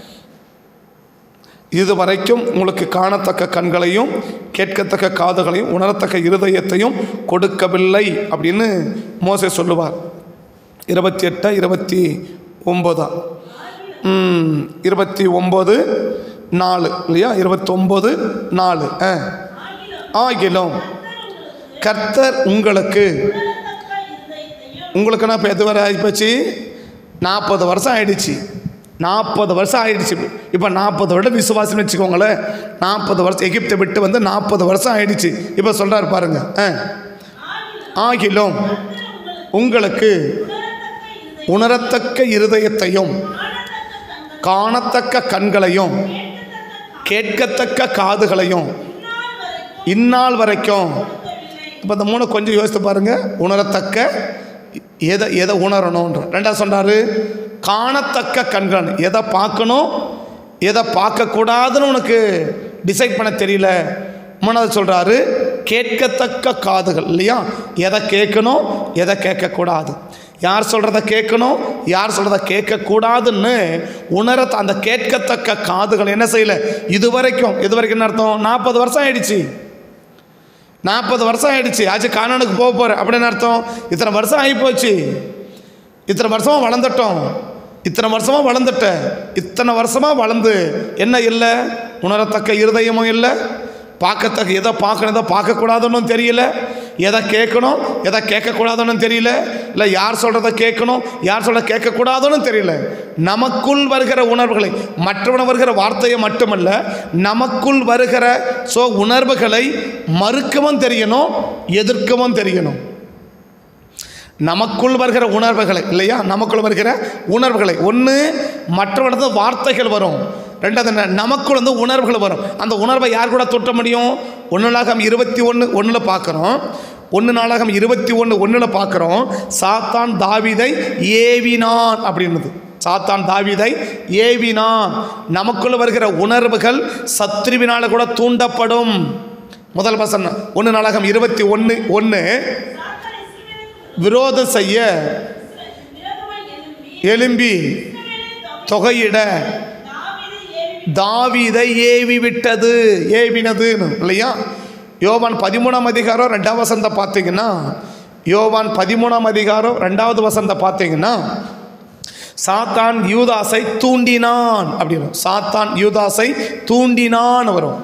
இது வரைக்கும் உங்களுக்கு காணத்தக்க கண்களையும் கேட்கத்தக்க காதுகளையும் உணரத்தக்க இருதயத்தையும் கொடுக்கவில்லை அப்படின்னு மோசே சொல்லுவார் இருபத்தி எட்டா இருபத்தி ஒம்போதா ம், இருபத்தி ஒம்பது நாலு இல்லையா இருபத்தொம்போது நாலு ஆ ஆகிலும் கர்த்தர் உங்களுக்கு உங்களுக்குன்னா இப்போ எது வரை ஆகிப்போச்சு நாற்பது வருஷம் ஆயிடுச்சு நாற்பது வருஷம் ஆயிடுச்சு இப்போ நாற்பது வருடம் விசுவாசம் வச்சுக்கோங்களேன் நாற்பது வருஷம் எகிப்தை விட்டு வந்து நாற்பது வருஷம் ஆயிடுச்சு இப்போ சொல்கிறாரு பாருங்க ஆ ஆகிலும் உங்களுக்கு உணரத்தக்க இருதயத்தையும் காணத்தக்க கண்களையும் கேட்கத்தக்க காதுகளையும் இந்நாள் வரைக்கும் இப்போ இந்த மூணு கொஞ்சம் யோசித்து பாருங்க உணரத்தக்க எதை எதை உணரணுன்ற ரெண்டாவது சொன்னார் காணத்தக்க கண்கள் எதை பார்க்கணும் எதை பார்க்கக்கூடாதுன்னு உனக்கு டிசைட் பண்ண தெரியல மூணாவது சொல்கிறாரு கேட்கத்தக்க காதுகள் இல்லையா எதை கேட்கணும் எதை கேட்கக்கூடாது யார் சொல்கிறத கேட்கணும் யார் சொல்கிறத கேட்கக்கூடாதுன்னு உணர அந்த கேட்கத்தக்க காதுகள் என்ன செய்யலை இது வரைக்கும் இது வரைக்கும் என்ன அர்த்தம் நாற்பது வருஷம் ஆயிடுச்சு நாற்பது வருஷம் ஆயிடுச்சு ஆச்சு கானானுக்கு போக போகிறேன் அப்படின்னு அர்த்தம் இத்தனை வருஷம் ஆகிப்போச்சு இத்தனை வருஷமாக வளர்ந்துட்டோம் இத்தனை வருஷமாக வளர்ந்துட்ட இத்தனை வருஷமாக வளர்ந்து என்ன இல்லை உணரத்தக்க இருதயமும் இல்லை பார்க்கத்தக்க எதை பார்க்கணும் எதை பார்க்கக்கூடாதுன்னு தெரியல எதை கேட்கணும் எதை கேட்கக்கூடாதுன்னு தெரியல இல்லை யார் சொல்கிறத கேட்கணும் யார் சொல்கிறத கேட்கக்கூடாதுன்னு தெரியல நமக்குள் வருகிற உணர்வுகளை மற்றவன வருகிற வார்த்தையை மட்டுமல்ல நமக்குள் வருகிற ஸோ உணர்வுகளை மறுக்கவும் தெரியணும் எதிர்க்கவும் தெரியணும் நமக்குள் வருகிற உணர்வுகளை இல்லையா நமக்குள் வருகிற உணர்வுகளை ஒன்று மற்றவனது வார்த்தைகள் வரும் ரெண்டாவது என்ன நமக்குள் வந்து உணர்வுகள் வரும் அந்த உணர்வை யார் கூட தொட்ட முடியும் ஒன்று நாளாகம் இருபத்தி ஒன்று ஒன்றில் பார்க்குறோம் ஒன்று நாளாகம் இருபத்தி ஒன்று ஒன்றில் பார்க்குறோம் சாத்தான் தாவீதை ஏவினான் அப்படின்னுது சாத்தான் தாவீதை ஏவினான் நமக்குள்ள வருகிற உணர்வுகள் சத்ருவினால கூட தூண்டப்படும் முதல் வசனம் ஒன்று நாளாகம் இருபத்தி ஒன்று ஒன்று விரோதம் செய்ய எழும்பி தொகையிட தாவீதை ஏவி விட்டது ஏவினதுன்னு இல்லையா யோவான் பதிமூணாம் அதிகாரம் ரெண்டாவது வசந்த பார்த்தீங்கன்னா யோவான் பதிமூணாம் அதிகாரம் ரெண்டாவது வசந்த பார்த்தீங்கன்னா சாத்தான் யூதாசை தூண்டினான் அப்படின்னு சாத்தான் யூதாசை தூண்டினான் வரும்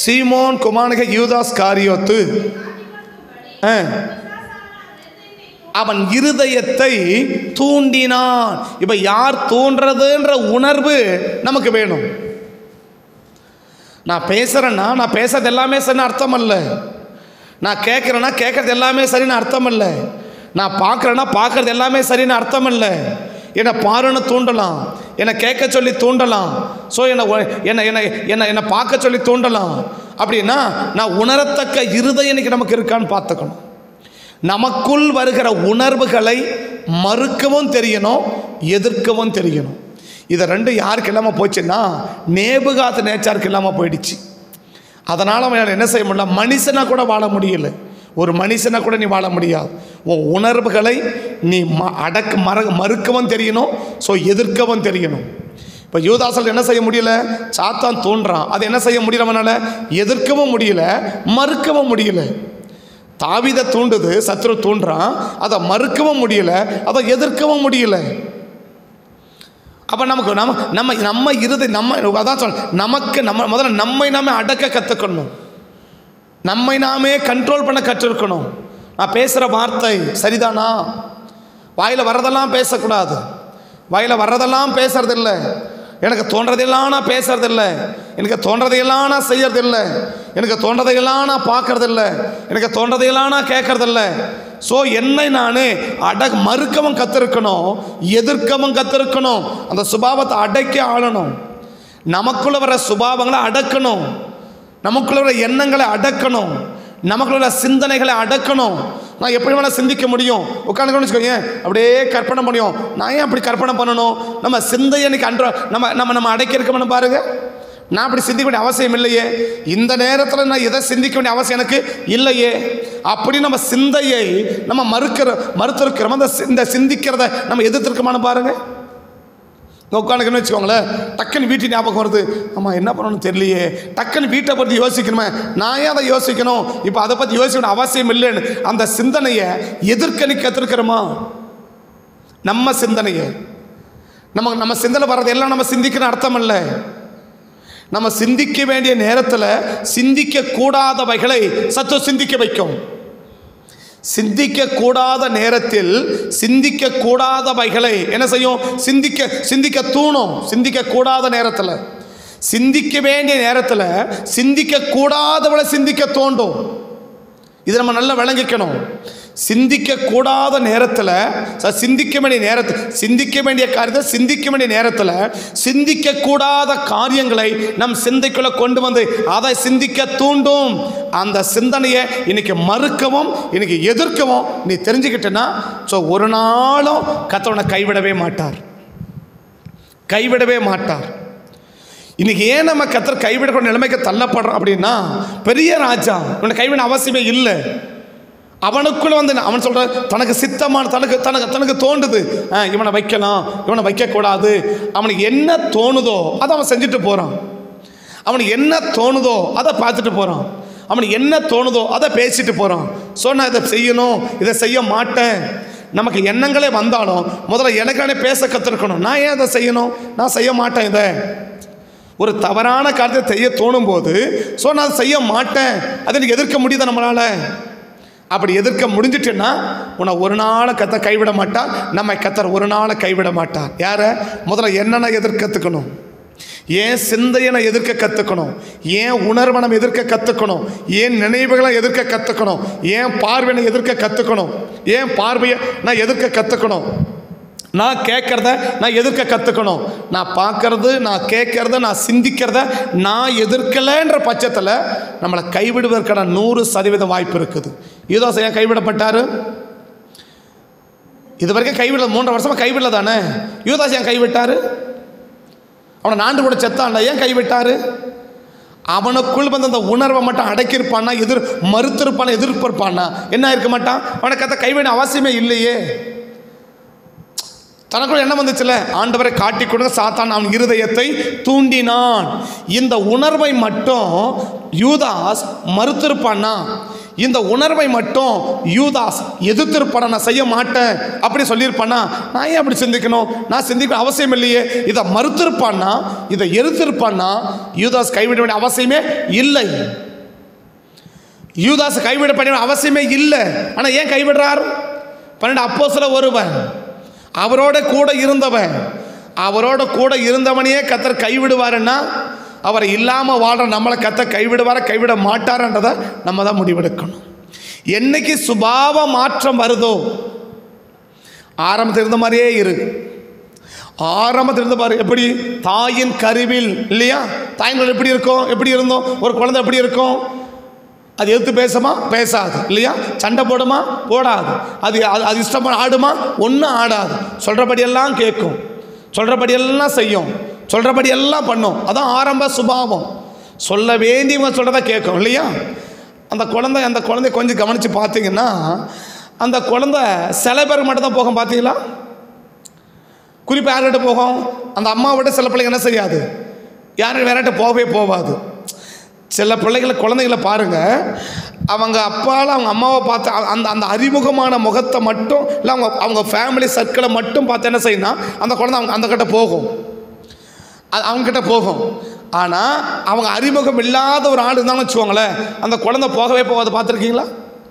சீமோன் குமாரக யூதாஸ் காரியோத்து ஆ அவன் இருதயத்தை தூண்டினான் இப்ப யார் தூண்டுறதுன்ற உணர்வு நமக்கு வேணும் நான் பேசுறேன்னா நான் பேசுறது எல்லாமே சரின்னு அர்த்தம் அல்ல நான் கேட்குறேன்னா கேட்கறது எல்லாமே சரின்னு அர்த்தம் அல்ல நான் பார்க்குறேன்னா பார்க்கறது எல்லாமே சரின்னு அர்த்தம் அல்ல என்னை பாருன்னு தூண்டலாம் என்னை கேட்க சொல்லி தூண்டலாம் ஸோ என்னை ஒ- என்னை என்னை என்னை என்னை பார்க்க சொல்லி தூண்டலாம் அப்படின்னா நான் உணரத்தக்க இருதயம் இன்னைக்கு நமக்கு இருக்கான்னு பார்த்துக்கணும் நமக்குள் வருகிற உணர்வுகளை மறுக்கவும் தெரியணும் எதிர்க்கவும் தெரியணும் இதை ரெண்டு யாருக்கு இல்லாமல் போச்சுன்னா நேபுகாத்து நேச்சாருக்கு இல்லாமல் போயிடுச்சு அதனால் அவன் என்ன செய்ய முடியல மனுஷனாக கூட வாழ முடியல ஒரு மனுஷனாக கூட நீ வாழ முடியாது உன் உணர்வுகளை நீ ம அடக்க மற மறுக்கவும் தெரியணும் ஸோ எதிர்க்கவும் தெரியணும் இப்போ யூதாசல் என்ன செய்ய முடியல சாத்தான் தோன்றான் அது என்ன செய்ய முடியல அவனால எதிர்க்கவும் முடியல மறுக்கவும் முடியல தாவிதை தூண்டுது சத்ரு தூண்டுறான் அதை மறுக்கவும் முடியல அதை எதிர்க்கவும் முடியல அப்போ நமக்கு நம்ம நம்ம நம்ம இருது நம்ம அதான் சொல் நமக்கு நம்ம முதல்ல நம்மை நாமே அடக்க கற்றுக்கணும் நம்மை நாமே கண்ட்ரோல் பண்ண கற்றுருக்கணும் நான் பேசுகிற வார்த்தை சரிதானா வாயில் வர்றதெல்லாம் பேசக்கூடாது வாயில் வர்றதெல்லாம் பேசுறதில்ல எனக்கு தோன்றதையெல்லாம் நான் பேசுறதில்ல எனக்கு தோன்றதையெல்லாம் நான் செய்யறதில்ல எனக்கு தோன்றதையெல்லாம் நான் பார்க்கறதில்ல எனக்கு தோன்றதையெல்லாம் நான் கேட்கறதில்ல ஸோ என்னை நான் அட மறுக்கவும் கற்றுருக்கணும் எதிர்க்கவும் கற்றுருக்கணும் அந்த சுபாவத்தை அடக்கி ஆளணும் நமக்குள்ள வர சுபாவங்களை அடக்கணும் நமக்குள்ள வர எண்ணங்களை அடக்கணும் நமக்குள்ள வர சிந்தனைகளை அடக்கணும் நான் எப்படி வேணால் சிந்திக்க முடியும் உட்காந்து வச்சுக்கோங்க அப்படியே கற்பனை முடியும் நான் ஏன் அப்படி கற்பனை பண்ணணும் நம்ம சிந்தையை இன்னைக்கு அன்ற நம்ம நம்ம நம்ம அடக்கி இருக்க பாருங்க நான் அப்படி சிந்திக்க வேண்டிய அவசியம் இல்லையே இந்த நேரத்தில் நான் எதை சிந்திக்க வேண்டிய அவசியம் எனக்கு இல்லையே அப்படி நம்ம சிந்தையை நம்ம மறுக்கிற மறுத்திருக்கிறோம் அந்த சி- இந்த சிந்திக்கிறத நம்ம எதிர்த்திருக்கமான பாருங்க உட்காந்துக்கன்னு வச்சுக்கோங்களேன் டக்குன்னு வீட்டு ஞாபகம் வருது ஆமாம் என்ன பண்ணணும்னு தெரியலையே டக்குன்னு வீட்டை பற்றி யோசிக்கணுமே நான் ஏன் அதை யோசிக்கணும் இப்போ அதை பற்றி யோசிக்கணும் அவசியம் இல்லைன்னு அந்த சிந்தனையை எதிர்க்க நீ கற்றுருக்கிறோமா நம்ம சிந்தனையை நம்ம நம்ம சிந்தனை வர்றது எல்லாம் நம்ம சிந்திக்கிற அர்த்தம் இல்லை நம்ம சிந்திக்க வேண்டிய நேரத்தில் சிந்திக்க கூடாதவைகளை சத்து சிந்திக்க வைக்கும் சிந்திக்க கூடாத நேரத்தில் சிந்திக்க கூடாதவைகளை என்ன செய்யும் சிந்திக்க சிந்திக்க தூணும் சிந்திக்க கூடாத நேரத்தில் சிந்திக்க வேண்டிய நேரத்தில் சிந்திக்க கூடாதவளை சிந்திக்க தோண்டும் இது நம்ம நல்லா விளங்கிக்கணும் சிந்திக்க கூடாத நேரத்தில் ச- சிந்திக்க வேண்டிய நேரத்தில் சிந்திக்க வேண்டிய காரியத்தை சிந்திக்க வேண்டிய நேரத்தில் சிந்திக்க கூடாத காரியங்களை நம் சிந்தைக்குள்ள கொண்டு வந்து அதை சிந்திக்க தூண்டும் அந்த சிந்தனையை இன்னைக்கு மறுக்கவும் இன்னைக்கு எதிர்க்கவும் நீ தெரிஞ்சுக்கிட்டேன்னா ஸோ ஒரு நாளும் கத்தவனை கைவிடவே மாட்டார் கைவிடவே மாட்டார் இன்னைக்கு ஏன் நம்ம கத்தர் கைவிடக்கூடிய நிலைமைக்கு தள்ளப்படுறோம் அப்படின்னா பெரிய ராஜா இவனை கைவிட அவசியமே இல்லை அவனுக்குள்ள வந்து அவன் சொல்ற தனக்கு சித்தமான தனக்கு தனக்கு தனக்கு தோண்டுது ஆ, இவனை வைக்கலாம் இவனை வைக்கக்கூடாது அவனுக்கு என்ன தோணுதோ அதை அவன் செஞ்சுட்டு போகிறான் அவனுக்கு என்ன தோணுதோ அதை பார்த்துட்டு போகிறான் அவனுக்கு என்ன தோணுதோ அதை பேசிட்டு போகிறான் ஸோ நான் இதை செய்யணும் இதை செய்ய மாட்டேன் நமக்கு எண்ணங்களே வந்தாலும் முதல்ல எனக்கானே பேச கற்றுருக்கணும் நான் ஏன் அதை செய்யணும் நான் செய்ய மாட்டேன் இதை ஒரு தவறான காரியத்தை செய்ய தோணும் போது ஸோ நான் அதை செய்ய மாட்டேன் அதை எனக்கு எதிர்க்க முடியுதா நம்மளால் அப்படி எதிர்க்க முடிஞ்சிட்டுன்னா உன்னை ஒரு நாள் கத்த கைவிட மாட்டார் நம்ம கத்தர் ஒரு நாள் கைவிட மாட்டார் யாரை முதல்ல என்னென்ன எதிர்க்க கற்றுக்கணும் ஏன் சிந்தையை நான் எதிர்க்க கற்றுக்கணும் ஏன் உணர்வை நம்ம எதிர்க்க கற்றுக்கணும் ஏன் நினைவுகளை எதிர்க்க கற்றுக்கணும் ஏன் பார்வையை எதிர்க்க கற்றுக்கணும் ஏன் பார்வையை நான் எதிர்க்க கற்றுக்கணும் நான் கேட்குறத நான் எதிர்க்க கற்றுக்கணும் நான் பார்க்கறது நான் கேட்கறத நான் சிந்திக்கிறத நான் எதிர்க்கலைன்ற பட்சத்தில் நம்மளை கைவிடுவதற்கான நூறு சதவீதம் வாய்ப்பு இருக்குது யூதாஸ் ஏன் கைவிடப்பட்டார் இது வரைக்கும் கைவிடல மூன்றரை வருஷமாக கைவிடல தானே யூதாஸ் ஏன் கைவிட்டார் அவனை நாண்டு கூட செத்தான்ல ஏன் கைவிட்டார் அவனுக்குள் வந்து அந்த உணர்வை மட்டும் அடக்கியிருப்பானா எதிர் மறுத்திருப்பானா எதிர்ப்பிருப்பானா என்ன இருக்க மாட்டான் அவனை கத்த கைவிட அவசியமே இல்லையே தனக்குள்ள என்ன வந்துச்சுல ஆண்டவரை காட்டி கொடுங்க சாத்தான் அவன் இருதயத்தை தூண்டினான் இந்த உணர்வை மட்டும் யூதாஸ் மறுத்திருப்பானா இந்த உணர்வை மட்டும் யூதாஸ் எதிர்த்திருப்பானா நான் செய்ய மாட்டேன் அப்படி சொல்லியிருப்பானா நான் ஏன் அப்படி சிந்திக்கணும் நான் சிந்திக்க அவசியம் இல்லையே இதை மறுத்திருப்பானா இதை எதிர்த்திருப்பானா யூதாஸ் கைவிட வேண்டிய அவசியமே இல்லை யூதாஸ் கைவிட வேண்டிய அவசியமே இல்லை ஆனால் ஏன் கைவிடுறார் பன்னெண்டு அப்போ ஒருவன் அவரோட கூட இருந்தவன் அவரோட கூட இருந்தவனையே கத்தர் கைவிடுவாருன்னா அவரை இல்லாமல் வாழ்கிற நம்மளை கத்தர் கைவிடுவார கைவிட மாட்டாரன்றதை நம்ம தான் முடிவெடுக்கணும் என்னைக்கு சுபாவ மாற்றம் வருதோ ஆரம்பத்தில் இருந்த மாதிரியே இரு ஆரம்பத்தில் இருந்த பாரு எப்படி தாயின் கருவில் இல்லையா தாயின் கருவில் எப்படி இருக்கும் எப்படி இருந்தோம் ஒரு குழந்தை எப்படி இருக்கும் அது எதிர்த்து பேசுமா பேசாது இல்லையா சண்டை போடுமா போடாது அது அது அது இஷ்டமா ஆடுமா ஒன்றும் ஆடாது சொல்கிறபடியெல்லாம் கேட்கும் சொல்கிறபடியெல்லாம் செய்யும் சொல்கிறபடியெல்லாம் பண்ணும் அதான் ஆரம்ப சுபாவம் சொல்ல வேண்டியவங்க சொல்கிறத கேட்கும் இல்லையா அந்த குழந்தை அந்த குழந்தைய கொஞ்சம் கவனித்து பார்த்தீங்கன்னா அந்த குழந்தை சில பேர் மட்டும் தான் போகும் பார்த்தீங்களா குறிப்பாக யார்கிட்ட போகும் அந்த அம்மாவோட சில பிள்ளைங்க என்ன செய்யாது யாரும் வேறட்ட போகவே போகாது சில பிள்ளைகளை குழந்தைகளை பாருங்க அவங்க அப்பால அவங்க அம்மாவை பார்த்து அ- அந்த அந்த அறிமுகமான முகத்தை மட்டும் இல்லை அவங்க அவங்க ஃபேமிலி சர்க்கிளை மட்டும் பார்த்து என்ன செய்யணும் அந்த குழந்தை அவங்க அந்த கிட்ட போகும் அது அவங்ககிட்ட போகும் ஆனால் அவங்க அறிமுகம் இல்லாத ஒரு ஆள் இருந்தாங்கன்னு வச்சுக்கோங்களேன் அந்த குழந்தை போகவே போகாது பார்த்துருக்கீங்களா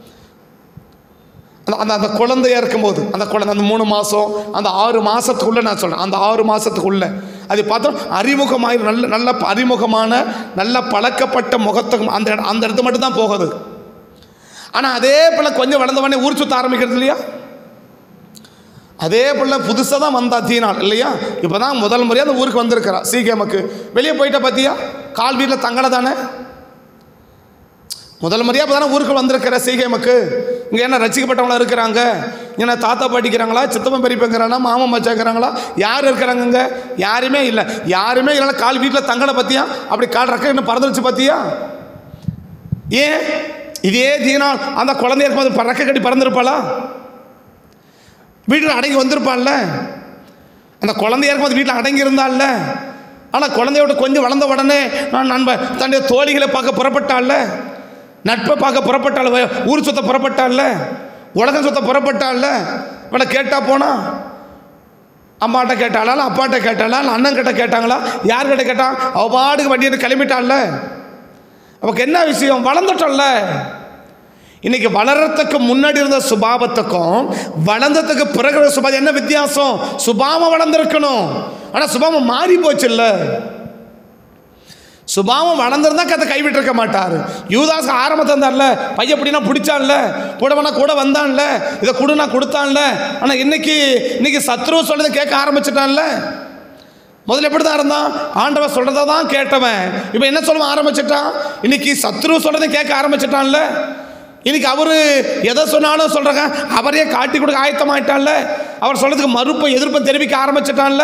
அந்த அந்த அந்த குழந்தையா இருக்கும்போது அந்த குழந்தை அந்த மூணு மாதம் அந்த ஆறு மாதத்துக்குள்ளே நான் சொல்கிறேன் அந்த ஆறு மாதத்துக்குள்ளே அது பார்த்தோம் அறிமுகமாய் நல்ல நல்ல அறிமுகமான நல்ல பழக்கப்பட்ட முகத்துக்கு அந்த இடம் அந்த இடத்து மட்டும் தான் போகுது ஆனால் அதே போல் கொஞ்சம் வளர்ந்தவனே ஊர் சுற்ற ஆரம்பிக்கிறது இல்லையா அதே போல் புதுசாக தான் வந்தா தீனாள் இல்லையா இப்போ தான் முதல் முறையாக அந்த ஊருக்கு வந்திருக்கிறா சீக்கிரமுக்கு வெளியே போயிட்ட பார்த்தியா கால் வீட்டில் தங்கலை தானே முதல் முறையாக இப்போ தானே ஊருக்கு வந்திருக்கிற சீகேமுக்கு இங்கே என்ன ரசிக்கப்பட்டவங்களா இருக்கிறாங்க என்ன தாத்தா பாட்டிக்கிறாங்களா சித்தப்பன் பெரியப்பங்கிறானா மாமன் மச்சாங்கிறாங்களா யார் இருக்கிறாங்க இங்கே யாருமே இல்லை யாருமே இல்லைனா கால் வீட்டில் தங்கலை பார்த்தியா அப்படி கால் ரக்க இன்னும் பறந்துருச்சு பார்த்தியா ஏன் இதே தீனால் அந்த குழந்தைய இருக்கும்போது ப- ரெக்கை கட்டி பறந்துருப்பாளா வீட்டில் அடங்கி வந்திருப்பான்ல அந்த குழந்தையா இருக்கும்போது வீட்டில் அடங்கி இருந்தால்ல ஆனால் குழந்தையோட கொஞ்சம் வளர்ந்த உடனே நான் நண்பன் தன்னுடைய தோழிகளை பார்க்க புறப்பட்டாள்ல நட்பை பார்க்க புறப்பட்டாள் வ- ஊர் சுத்த புறப்பட்டாள்ல உலகம் சுத்த புறப்பட்டாள்ல இவனை கேட்டா போனா அம்மாட்ட கேட்டாளா இல்லை அப்பாட்ட கேட்டாளா இல்லை அண்ணன் கிட்ட கேட்டாங்களா யார்கிட்ட கேட்டான் அவ பாட்டுக்கு வண்டி எடுத்து கிளம்பிட்டாள்ல அவக்கு என்ன விஷயம் வளர்ந்துட்டோம்ல இன்னைக்கு வளர்றதுக்கு முன்னாடி இருந்த சுபாவத்துக்கும் வளர்ந்ததுக்கு பிறகு இருந்த சுபாவம் என்ன வித்தியாசம் சுபாவம் வளர்ந்துருக்கணும் ஆனால் சுபாவம் மாறி போச்சுல்ல சுபாவம் வளர்ந்துருந்தா கதை கைவிட்டிருக்க மாட்டார் யூதாஸ் ஆரம்பத்தில் இருந்தார்ல பையன் எப்படின்னா பிடிச்சான்ல கூடவனா கூட வந்தான்ல இதை கொடுனா கொடுத்தான்ல ஆனால் இன்னைக்கு இன்னைக்கு சத்ரு சொல்றதை கேட்க ஆரம்பிச்சிட்டான்ல முதல்ல எப்படி தான் இருந்தான் ஆண்டவன் சொல்றதை தான் கேட்டவன் இப்போ என்ன சொல்ல ஆரம்பிச்சிட்டான் இன்னைக்கு சத்ரு சொல்றதை கேட்க ஆரம்பிச்சிட்டான்ல இன்னைக்கு அவரு எதை சொன்னாலும் சொல்றாங்க அவரையே காட்டி கொடுக்க ஆயத்தமாயிட்டான்ல அவர் சொல்றதுக்கு மறுப்பும் எதிர்ப்பும் தெரிவிக்க ஆரம்பிச்சிட்டான்ல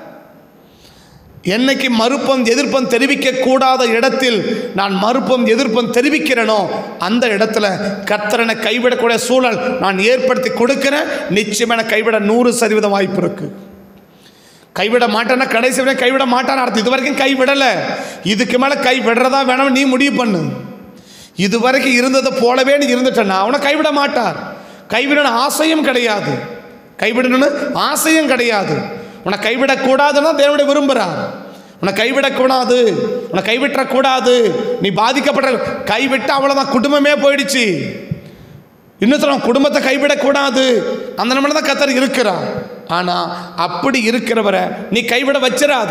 என்னைக்கு மறுப்பம் எதிர்ப்பம் தெரிவிக்க கூடாத இடத்தில் நான் மறுப்பம் எதிர்ப்பம் தெரிவிக்கிறேனோ அந்த இடத்துல கர்த்தரனை கைவிடக்கூடிய சூழல் நான் ஏற்படுத்தி கொடுக்கிறேன் நிச்சயமான கைவிட நூறு சதவீதம் வாய்ப்பு இருக்கு கைவிட மாட்டேன்னா கடைசி வரை கைவிட மாட்டான்னு அர்த்தம் இது வரைக்கும் கைவிடலை இதுக்கு மேலே கை விடுறதா வேணாம் நீ முடிவு பண்ணு இது வரைக்கும் இருந்ததை போலவே நீ இருந்துட்டேன்னா அவனை கைவிட மாட்டார் கைவிடணும் ஆசையும் கிடையாது கைவிடணும்னு ஆசையும் கிடையாது உன்னை கைவிடக்கூடாதுன்னா தேவனுடைய விரும்புகிறார் உன்னை கைவிடக்கூடாது உன்னை கைவிட்டக்கூடாது நீ பாதிக்கப்பட்ட கைவிட்டு அவ்வளோதான் குடும்பமே போயிடுச்சு இன்னும் சொல்ல குடும்பத்தை கைவிடக்கூடாது அந்த நம்மள தான் கத்தர் இருக்கிறார் ஆனால் அப்படி இருக்கிறவரை நீ கைவிட வச்சிடாத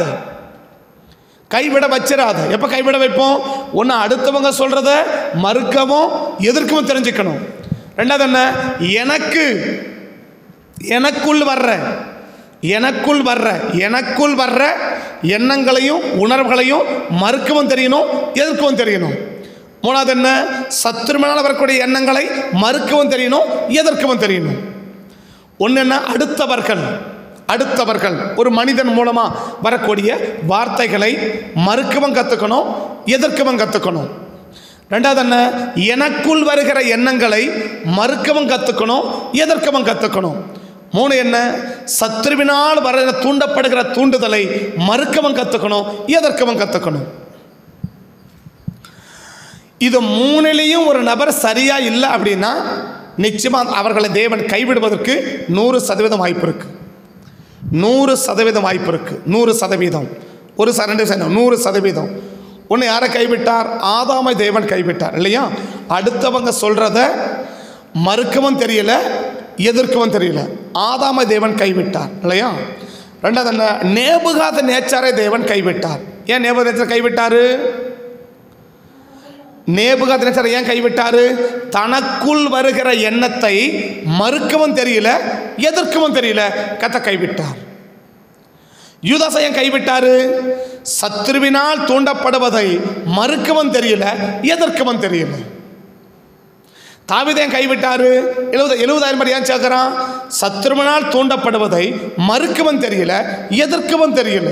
கைவிட வச்சிடாத எப்போ கைவிட வைப்போம் ஒன்று அடுத்தவங்க சொல்கிறத மறுக்கவும் எதிர்க்கவும் தெரிஞ்சுக்கணும் ரெண்டாவது என்ன எனக்கு எனக்குள் வர்ற எனக்குள் வர்ற எனக்குள் வர்ற எண்ணங்களையும் உணர்வுகளையும் மறுக்கவும் தெரியணும் எதிர்க்கவும் தெரியணும் மூணாவது என்ன சத்துருமனால் வரக்கூடிய எண்ணங்களை மறுக்கவும் தெரியணும் எதிர்க்கவும் தெரியணும் ஒன்று என்ன அடுத்தவர்கள் அடுத்தவர்கள் ஒரு மனிதன் மூலமாக வரக்கூடிய வார்த்தைகளை மறுக்கவும் கற்றுக்கணும் எதிர்க்கவும் கற்றுக்கணும் ரெண்டாவது என்ன எனக்குள் வருகிற எண்ணங்களை மறுக்கவும் கற்றுக்கணும் எதிர்க்கவும் கற்றுக்கணும் மூணு என்ன சத்ருவினால் வர தூண்டப்படுகிற தூண்டுதலை மறுக்கவும் கற்றுக்கணும் எதிர்க்கவும் கற்றுக்கணும் இது மூணிலையும் ஒரு நபர் சரியா இல்லை அப்படின்னா நிச்சயமாக அவர்களை தேவன் கைவிடுவதற்கு நூறு சதவீதம் வாய்ப்பு இருக்கு நூறு சதவீதம் வாய்ப்பு இருக்கு நூறு சதவீதம் ஒரு ச- ரெண்டு சதவீதம் நூறு சதவீதம் ஒன்று யாரை கைவிட்டார் ஆதாமை தேவன் கைவிட்டார் இல்லையா அடுத்தவங்க சொல்கிறத மறுக்கவும் தெரியல எதிர்க்கவும் தெரியல ஆதாம தேவன் கைவிட்டார் இல்லையா ரெண்டாவது என்ன நேபுகாத நேச்சாரை தேவன் கைவிட்டார் ஏன் நேபுகாத நேச்சரை கைவிட்டாரு நேபுகாத நேச்சரை ஏன் கைவிட்டாரு தனக்குள் வருகிற எண்ணத்தை மறுக்கவும் தெரியல எதிர்க்கவும் தெரியல கத்த கைவிட்டார் யூதாசை ஏன் கைவிட்டாரு சத்ருவினால் தூண்டப்படுவதை மறுக்கவும் தெரியல எதிர்க்கவும் தெரியல தாவிதேன் கைவிட்டாரு எழுபது எழுபதாயிரம் பேர் ஏன் சேர்க்கிறான் சத்ருவினால் தூண்டப்படுவதை மறுக்கவும் தெரியல எதிர்க்கவும் தெரியல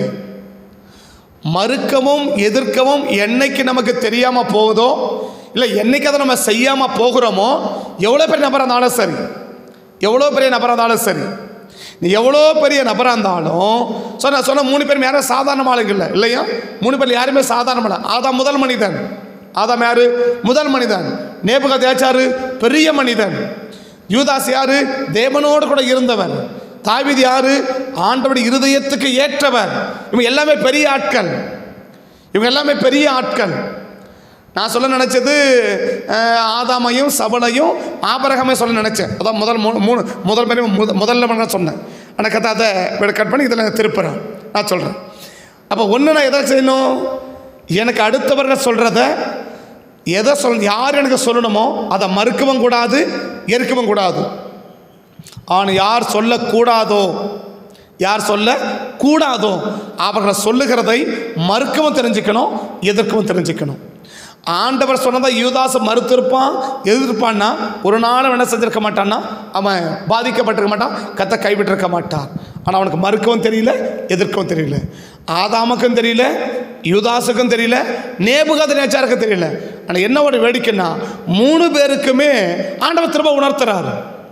மறுக்கவும் எதிர்க்கவும் என்னைக்கு நமக்கு தெரியாமல் போகுதோ இல்லை என்னைக்கு அதை நம்ம செய்யாமல் போகிறோமோ எவ்வளோ பெரிய நபராக இருந்தாலும் சரி எவ்வளோ பெரிய நபராக இருந்தாலும் சரி நீ எவ்வளோ பெரிய நபராக இருந்தாலும் ஸோ நான் சொன்ன மூணு பேரும் யாரும் சாதாரண ஆளுங்க இல்லை இல்லையா மூணு பேர் யாருமே சாதாரண ஆளு. ஆதாம் முதல் மனிதன் ஆதாம் யாரு முதல் மனிதன் நேபுகத் யாச்சாரு பெரிய மனிதன் யூதாஸ் யாரு தேவனோடு கூட இருந்தவன் தாவீது யாரு ஆண்டவருடைய இருதயத்துக்கு ஏற்றவர் இவங்க எல்லாமே பெரிய ஆட்கள் இவங்க எல்லாமே பெரிய ஆட்கள் நான் சொல்ல நினச்சது ஆதாமையும் சபலையும் ஆபரகமே சொல்ல நினச்சேன் அதான் முதல் மூணு மூணு முதல் பேரையும் முத முதல்ல நான் சொன்னேன் ஆனால் கதை அதை விட கட் பண்ணி இதில் திருப்புறேன் நான் சொல்கிறேன் அப்போ ஒன்று நான் எதை செய்யணும் எனக்கு அடுத்தவர்கள் சொல்கிறத எதை சொல் யார் எனக்கு சொல்லணுமோ அதை மறுக்கவும் கூடாது எருக்கவும் கூடாது ஆனால் யார் சொல்லக்கூடாதோ யார் சொல்ல கூடாதோ அவர்கள் சொல்லுகிறதை மறுக்கவும் தெரிஞ்சுக்கணும் எதிர்க்கவும் தெரிஞ்சுக்கணும் ஆண்டவர் சொன்னதை யூதாச மறுத்திருப்பான் எதிர்ப்பான்னா ஒரு நாளும் என்ன செஞ்சிருக்க மாட்டான்னா அவன் பாதிக்கப்பட்டிருக்க மாட்டான் கத்தை கைவிட்டிருக்க மாட்டான் ஆனால் அவனுக்கு மறுக்கவும் தெரியல எதிர்க்கவும் தெரியல ஆதாமுக்கும் தெரியல யூதாசுக்கும் தெரியல நேபுகாத நேச்சாருக்கும் தெரியல ஆனால் என்ன ஒரு வேடிக்கைன்னா மூணு பேருக்குமே ஆண்டவர் திரும்ப உணர்த்துறாரு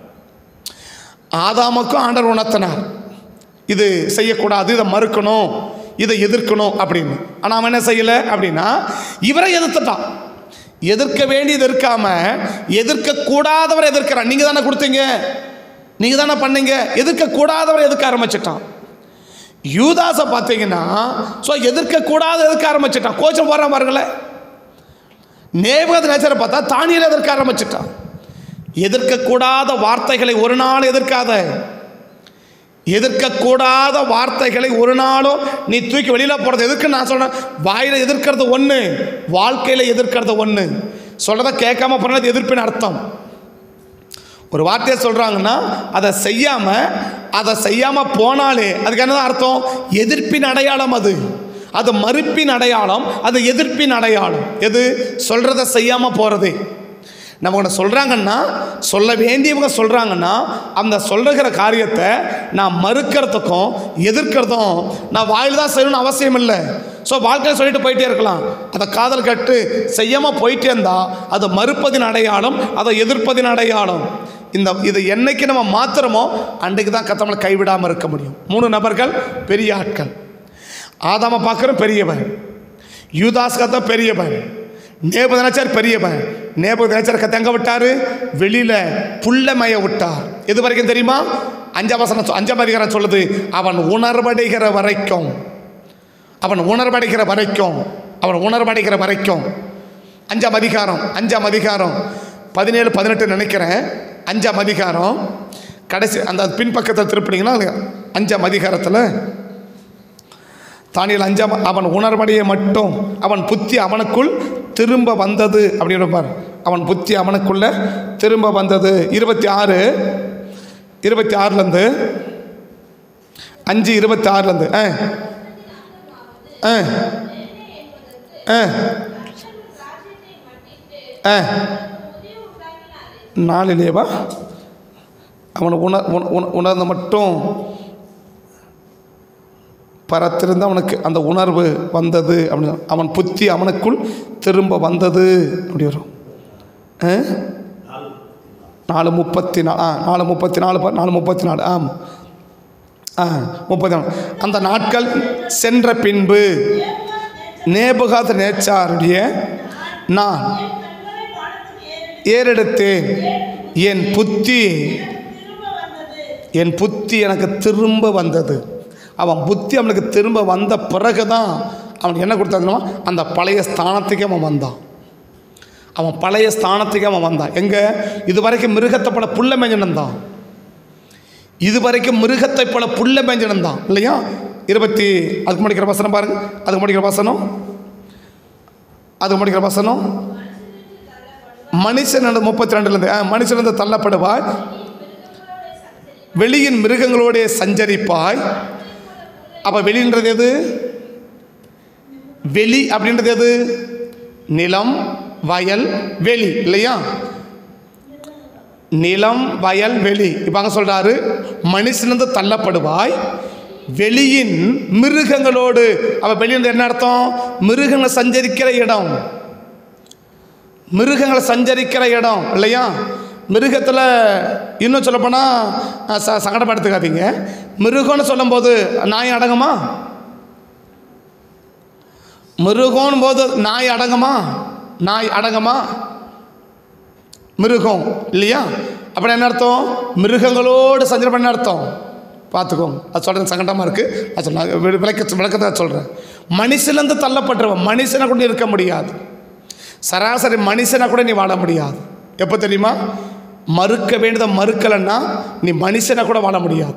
ஆதாமுக்கும் ஆண்டவர் உணர்த்தினார் இது செய்யக்கூடாது இதை மறுக்கணும் இதை எதிர்க்கணும் அப்படின்னு ஆனால் அவன் என்ன செய்யலை அப்படின்னா இவரை எதிர்த்துட்டான் எதிர்க்க வேண்டியது இருக்காம எதிர்க்கக்கூடாதவரை எதிர்க்கிறான் நீங்கள் தானே கொடுத்தீங்க நீங்கள் தானே பண்ணீங்க எதிர்க்கக்கூடாதவரை எதிர்க்க ஆரம்பிச்சிட்டான் யூதாஸை பார்த்தீங்கன்னா ஸோ எதிர்க்கக்கூடாத எதிர்க்க ஆரம்பிச்சிட்டான் கோச்சம் போகிறான் பாருங்களேன் நேபகத் நேச்சரை பார்த்தா தானியில் எதிர்க்க ஆரம்பிச்சிட்டான் எதிர்க்கக்கூடாத வார்த்தைகளை ஒரு நாள் எதிர்க்காத எதிர்க்கக்கூடாத வார்த்தைகளை ஒரு நாளும் நீ தூக்கி வெளியில் போகிறது எதுக்கு நான் சொல்கிறேன் வாயில் எதிர்க்கிறது ஒன்று வாழ்க்கையில் எதிர்க்கிறது ஒன்று சொல்கிறத கேட்காம போனது எதிர்ப்பின் அர்த்தம் ஒரு வார்த்தையை சொல்கிறாங்கன்னா அதை செய்யாமல் அதை செய்யாமல் போனாலே அதுக்கு என்னதான் அர்த்தம் எதிர்ப்பின் அடையாளம் அது அது மறுப்பின் அடையாளம் அது எதிர்ப்பின் அடையாளம் எது சொல்கிறத செய்யாமல் போகிறது நம்ம ஒன்று சொல்கிறாங்கன்னா சொல்ல வேண்டியவங்க சொல்கிறாங்கன்னா அந்த சொல்லுகிற காரியத்தை நான் மறுக்கிறதுக்கும் எதிர்க்கிறதும் நான் வாயில் தான் செய்யணும்னு அவசியம் இல்லை ஸோ வாழ்க்கையில் சொல்லிட்டு போயிட்டே இருக்கலாம் அதை காதல் கட்டு செய்யாமல் போயிட்டே இருந்தால் அது மறுப்பதின் அடையாளம் அதை எதிர்ப்பதின் அடையாளம் இந்த இது என்னைக்கு நம்ம மாத்திரமோ அன்றைக்கு தான் கத்தவங்களை கைவிடாமல் இருக்க முடியும் மூணு நபர்கள் பெரிய ஆட்கள் ஆதாம பார்க்குற பெரியவன் யூதாஸ் கத்த பெரியவன் நேபு நினைச்சார் பெரியவன் நேபு நினைச்சார் கத்த எங்க விட்டாரு வெளியில புல்லமய விட்டார் எது வரைக்கும் தெரியுமா அஞ்சாம் வசனம் சொ- அஞ்சாம் அதிகாரம் சொல்லுது அவன் உணர்வடைகிற வரைக்கும் அவன் உணர்வடைகிற வரைக்கும் அவன் உணர்வடைகிற வரைக்கும் அஞ்சாம் அதிகாரம் அஞ்சாம் அதிகாரம் பதினேழு பதினெட்டு நினைக்கிறேன் அஞ்சாம் அதிகாரம் கடைசி அந்த பின்பக்கத்தில் திருப்பினீங்கன்னா அது அஞ்சாம் அதிகாரத்தில் தானியல் அஞ்சாம் அவன் உணர்வடைய மட்டும் அவன் புத்தி அவனுக்குள் திரும்ப வந்தது அப்படின்னு பார் அவன் புத்தி அவனுக்குள்ள திரும்ப வந்தது இருபத்தி ஆறு இருபத்தி ஆறுலேருந்து அஞ்சு இருபத்தி ஆறுலேருந்து ஆ ஆ ஆ ஆ நாளிலேவா அவன் உணர் உண- உண- உணர்ந்த மட்டும் பரத்திருந்து அவனுக்கு அந்த உணர்வு வந்தது அப்படின்னு அவன் புத்தி அவனுக்குள் திரும்ப வந்தது அப்படி வரும் ஆ? நாலு முப்பத்தி நாலு ஆ நாலு முப்பத்தி நாலு பா- நாலு முப்பத்தி நாலு ஆம் ஆ முப்பத்தி நாலு அந்த நாட்கள் சென்ற பின்பு நேபுகாத் நேச்சாருடைய நான் ஏறெடுத்தேன் என் புத்தி என் புத்தி எனக்கு திரும்ப வந்தது அவன் புத்தி அவனுக்கு திரும்ப வந்த பிறகு தான் அவனுக்கு என்ன கொடுத்தாங்கன்னா அந்த பழைய ஸ்தானத்துக்கு அவன் வந்தான் அவன் பழைய ஸ்தானத்துக்கு அவன் வந்தான் எங்கே இது வரைக்கும் மிருகத்தை பட புள்ள மேஞ்சன் தான் இதுவரைக்கும் மிருகத்தை போல புல்ல மேஞ்சிருந்தான் இல்லையா இருபத்தி அதுக்கு முடிக்கிற வசனம் பாருங்க அதுக்கு முடிக்கிற வசனம் அதுக்கு முடிக்கிற வசனம் மனுஷன் முப்பத்தி ரெண்டுலேருந்து மனுஷன் வந்து தள்ளப்படுவாய் வெளியின் மிருகங்களோட சஞ்சரிப்பாய் அப்போ வெளின்றது எது வெளி அப்படின்றது எது நிலம் வயல் வெளி இல்லையா நிலம் வயல் வெளி இப்போ அங்கே சொல்கிறாரு மனுஷனிருந்து தள்ளப்படுவாய் வெளியின் மிருகங்களோடு அப்போ வெளியிருந்து என்ன அர்த்தம் மிருகங்கள் சஞ்சரிக்கிற இடம் மிருகங்கள் சஞ்சரிக்கிற இடம் இல்லையா மிருகத்தில் இன்னும் சொல்லப்போனால் ச சங்கடப்படுத்துக்காதீங்க மிருகம்னு சொல்லும்போது நாய் அடங்குமா மிருகம்னு போது நாய் அடங்குமா நாய் அடங்குமா மிருகம் இல்லையா அப்படி என்ன அர்த்தம் மிருகங்களோடு சஞ்சலம் பண்ண அர்த்தம் பார்த்துக்கோங்க அது சொல்கிறது சங்கடமாக இருக்குது அது சொல்ல வி- விளக்க விளக்கத்தை சொல்கிறேன் மனுஷன்லேருந்து தள்ளப்பட்டுருவன் மனுஷனை கூட இருக்க முடியாது சராசரி மனுஷனை கூட நீ வாழ முடியாது எப்போ தெரியுமா மறுக்க வேண்டியதை மறுக்கலைன்னா நீ மனுஷனை கூட வாழ முடியாது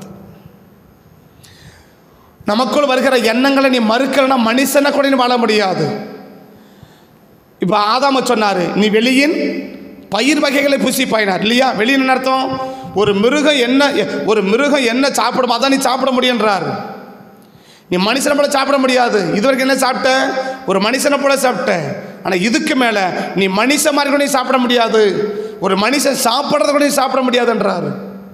நமக்குள் வருகிற எண்ணங்களை நீ மறுக்கலைன்னா மனுஷனை கூட நீ வாழ முடியாது இப்போ ஆதாம சொன்னார் நீ வெளியின் பயிர் வகைகளை புசிப்பாயினார் இல்லையா வெளியின் என்ன அர்த்தம் ஒரு மிருகம் என்ன ஒரு மிருகம் என்ன சாப்பிடும் அதான் நீ சாப்பிட முடியுன்றார் நீ மனுஷனை போல சாப்பிட முடியாது இதுவரைக்கும் என்ன சாப்பிட்ட ஒரு மனுஷனை போல சாப்பிட்ட ஆனால் இதுக்கு மேலே நீ மனுஷன் மாதிரி கூட நீ சாப்பிட முடியாது ஒரு மனுஷன் சாப்பிட்றத கூட நீ சாப்பிட முடியாதுன்றாரு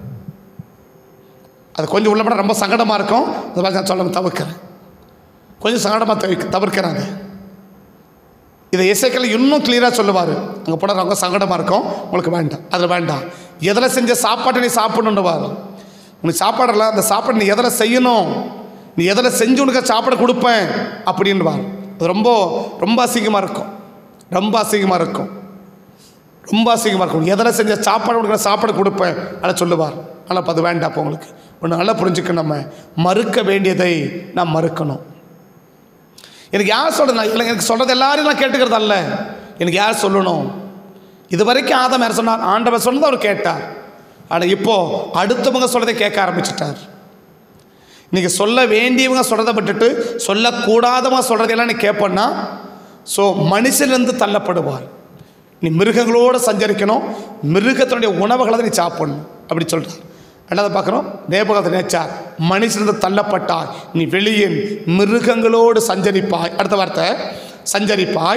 அது கொஞ்சம் உள்ளப்பட ரொம்ப சங்கடமாக இருக்கும் அது மாதிரி நான் சொல்ல தவிர்க்கிறேன் கொஞ்சம் சங்கடமாக தவிர்க்க தவிர்க்கிறாங்க இதை இசைக்கல் இன்னும் கிளியராக சொல்லுவார் அங்கே போனால் ரொம்ப சங்கடமாக இருக்கும் உங்களுக்கு வேண்டாம் அதில் வேண்டாம் எதில் செஞ்ச சாப்பாட்டை நீ சாப்பிடணுன்றவார் உனக்கு சாப்பாடல அந்த சாப்பாடு நீ எதில் செய்யணும் நீ எதில் செஞ்சு உனக்கு சாப்பாடு கொடுப்பேன் அப்படின்வார் அது ரொம்ப ரொம்ப அசிங்கமாக இருக்கும் ரொம்ப அசிங்கமாக இருக்கும் ரொம்ப அசிங்கமாக இருக்கும் எதில் செஞ்ச சாப்பாடு உனக்கு நான் சாப்பாடு கொடுப்பேன் அதை சொல்லுவார் ஆனால் அப்போ அது வேண்டாம் அப்போ உங்களுக்கு ஒன்று நல்லா புரிஞ்சுக்க நம்ம மறுக்க வேண்டியதை நாம் மறுக்கணும் எனக்கு யார் சொல்கிறது நான் இல்லை எனக்கு சொல்கிறது எல்லாரையும் நான் கேட்டுக்கிறது அல்ல எனக்கு யார் சொல்லணும் இது வரைக்கும் ஆதம் யார் சொன்னார் ஆண்டவர் சொன்னதை அவர் கேட்டார் ஆனால் இப்போது அடுத்தவங்க சொல்கிறதை கேட்க ஆரம்பிச்சிட்டார் இன்றைக்கி சொல்ல வேண்டியவங்க சொல்கிறத விட்டுட்டு சொல்லக்கூடாதவங்க சொல்கிறதையெல்லாம் நீ கேட்பேன்னா ஸோ மனுஷன்லேருந்து தள்ளப்படுவார் நீ மிருகங்களோடு சஞ்சரிக்கணும் மிருகத்தினுடைய உணவுகளை தான் நீ சாப்பிடணும் அப்படி சொல்கிறார் ரெண்டாவது பார்க்குறோம் நேபகத்தை நேச்சார் மனுஷனிருந்து தள்ளப்பட்டாய் நீ வெளியின் மிருகங்களோடு சஞ்சரிப்பாய் அடுத்த வார்த்தை சஞ்சரிப்பாய்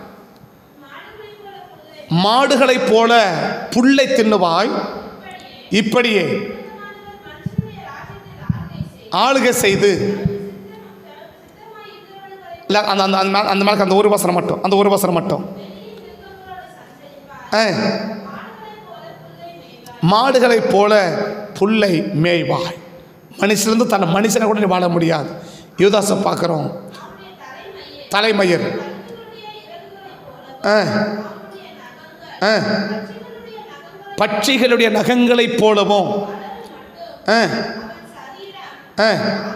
மாடுகளைப் போல புல்லை தின்னுவாய் இப்படியே ஆளுகை செய்து இல்லை அந்த அந்த அந்த மே- அந்த மாதிரி அந்த ஒரு வசனம் மட்டும் அந்த ஒரு வசனம் மட்டும் ஆ மாடுகளைப் போல புல்லை மேய்வாய் மனுஷிலிருந்து தன்னை மனுஷனை கூட நீ வாழ முடியாது யுவதாசை பார்க்குறோம் தலைமயிர் ஆ ஆ பட்சிகளுடைய நகங்களைப் போலவும் ஆ ஆ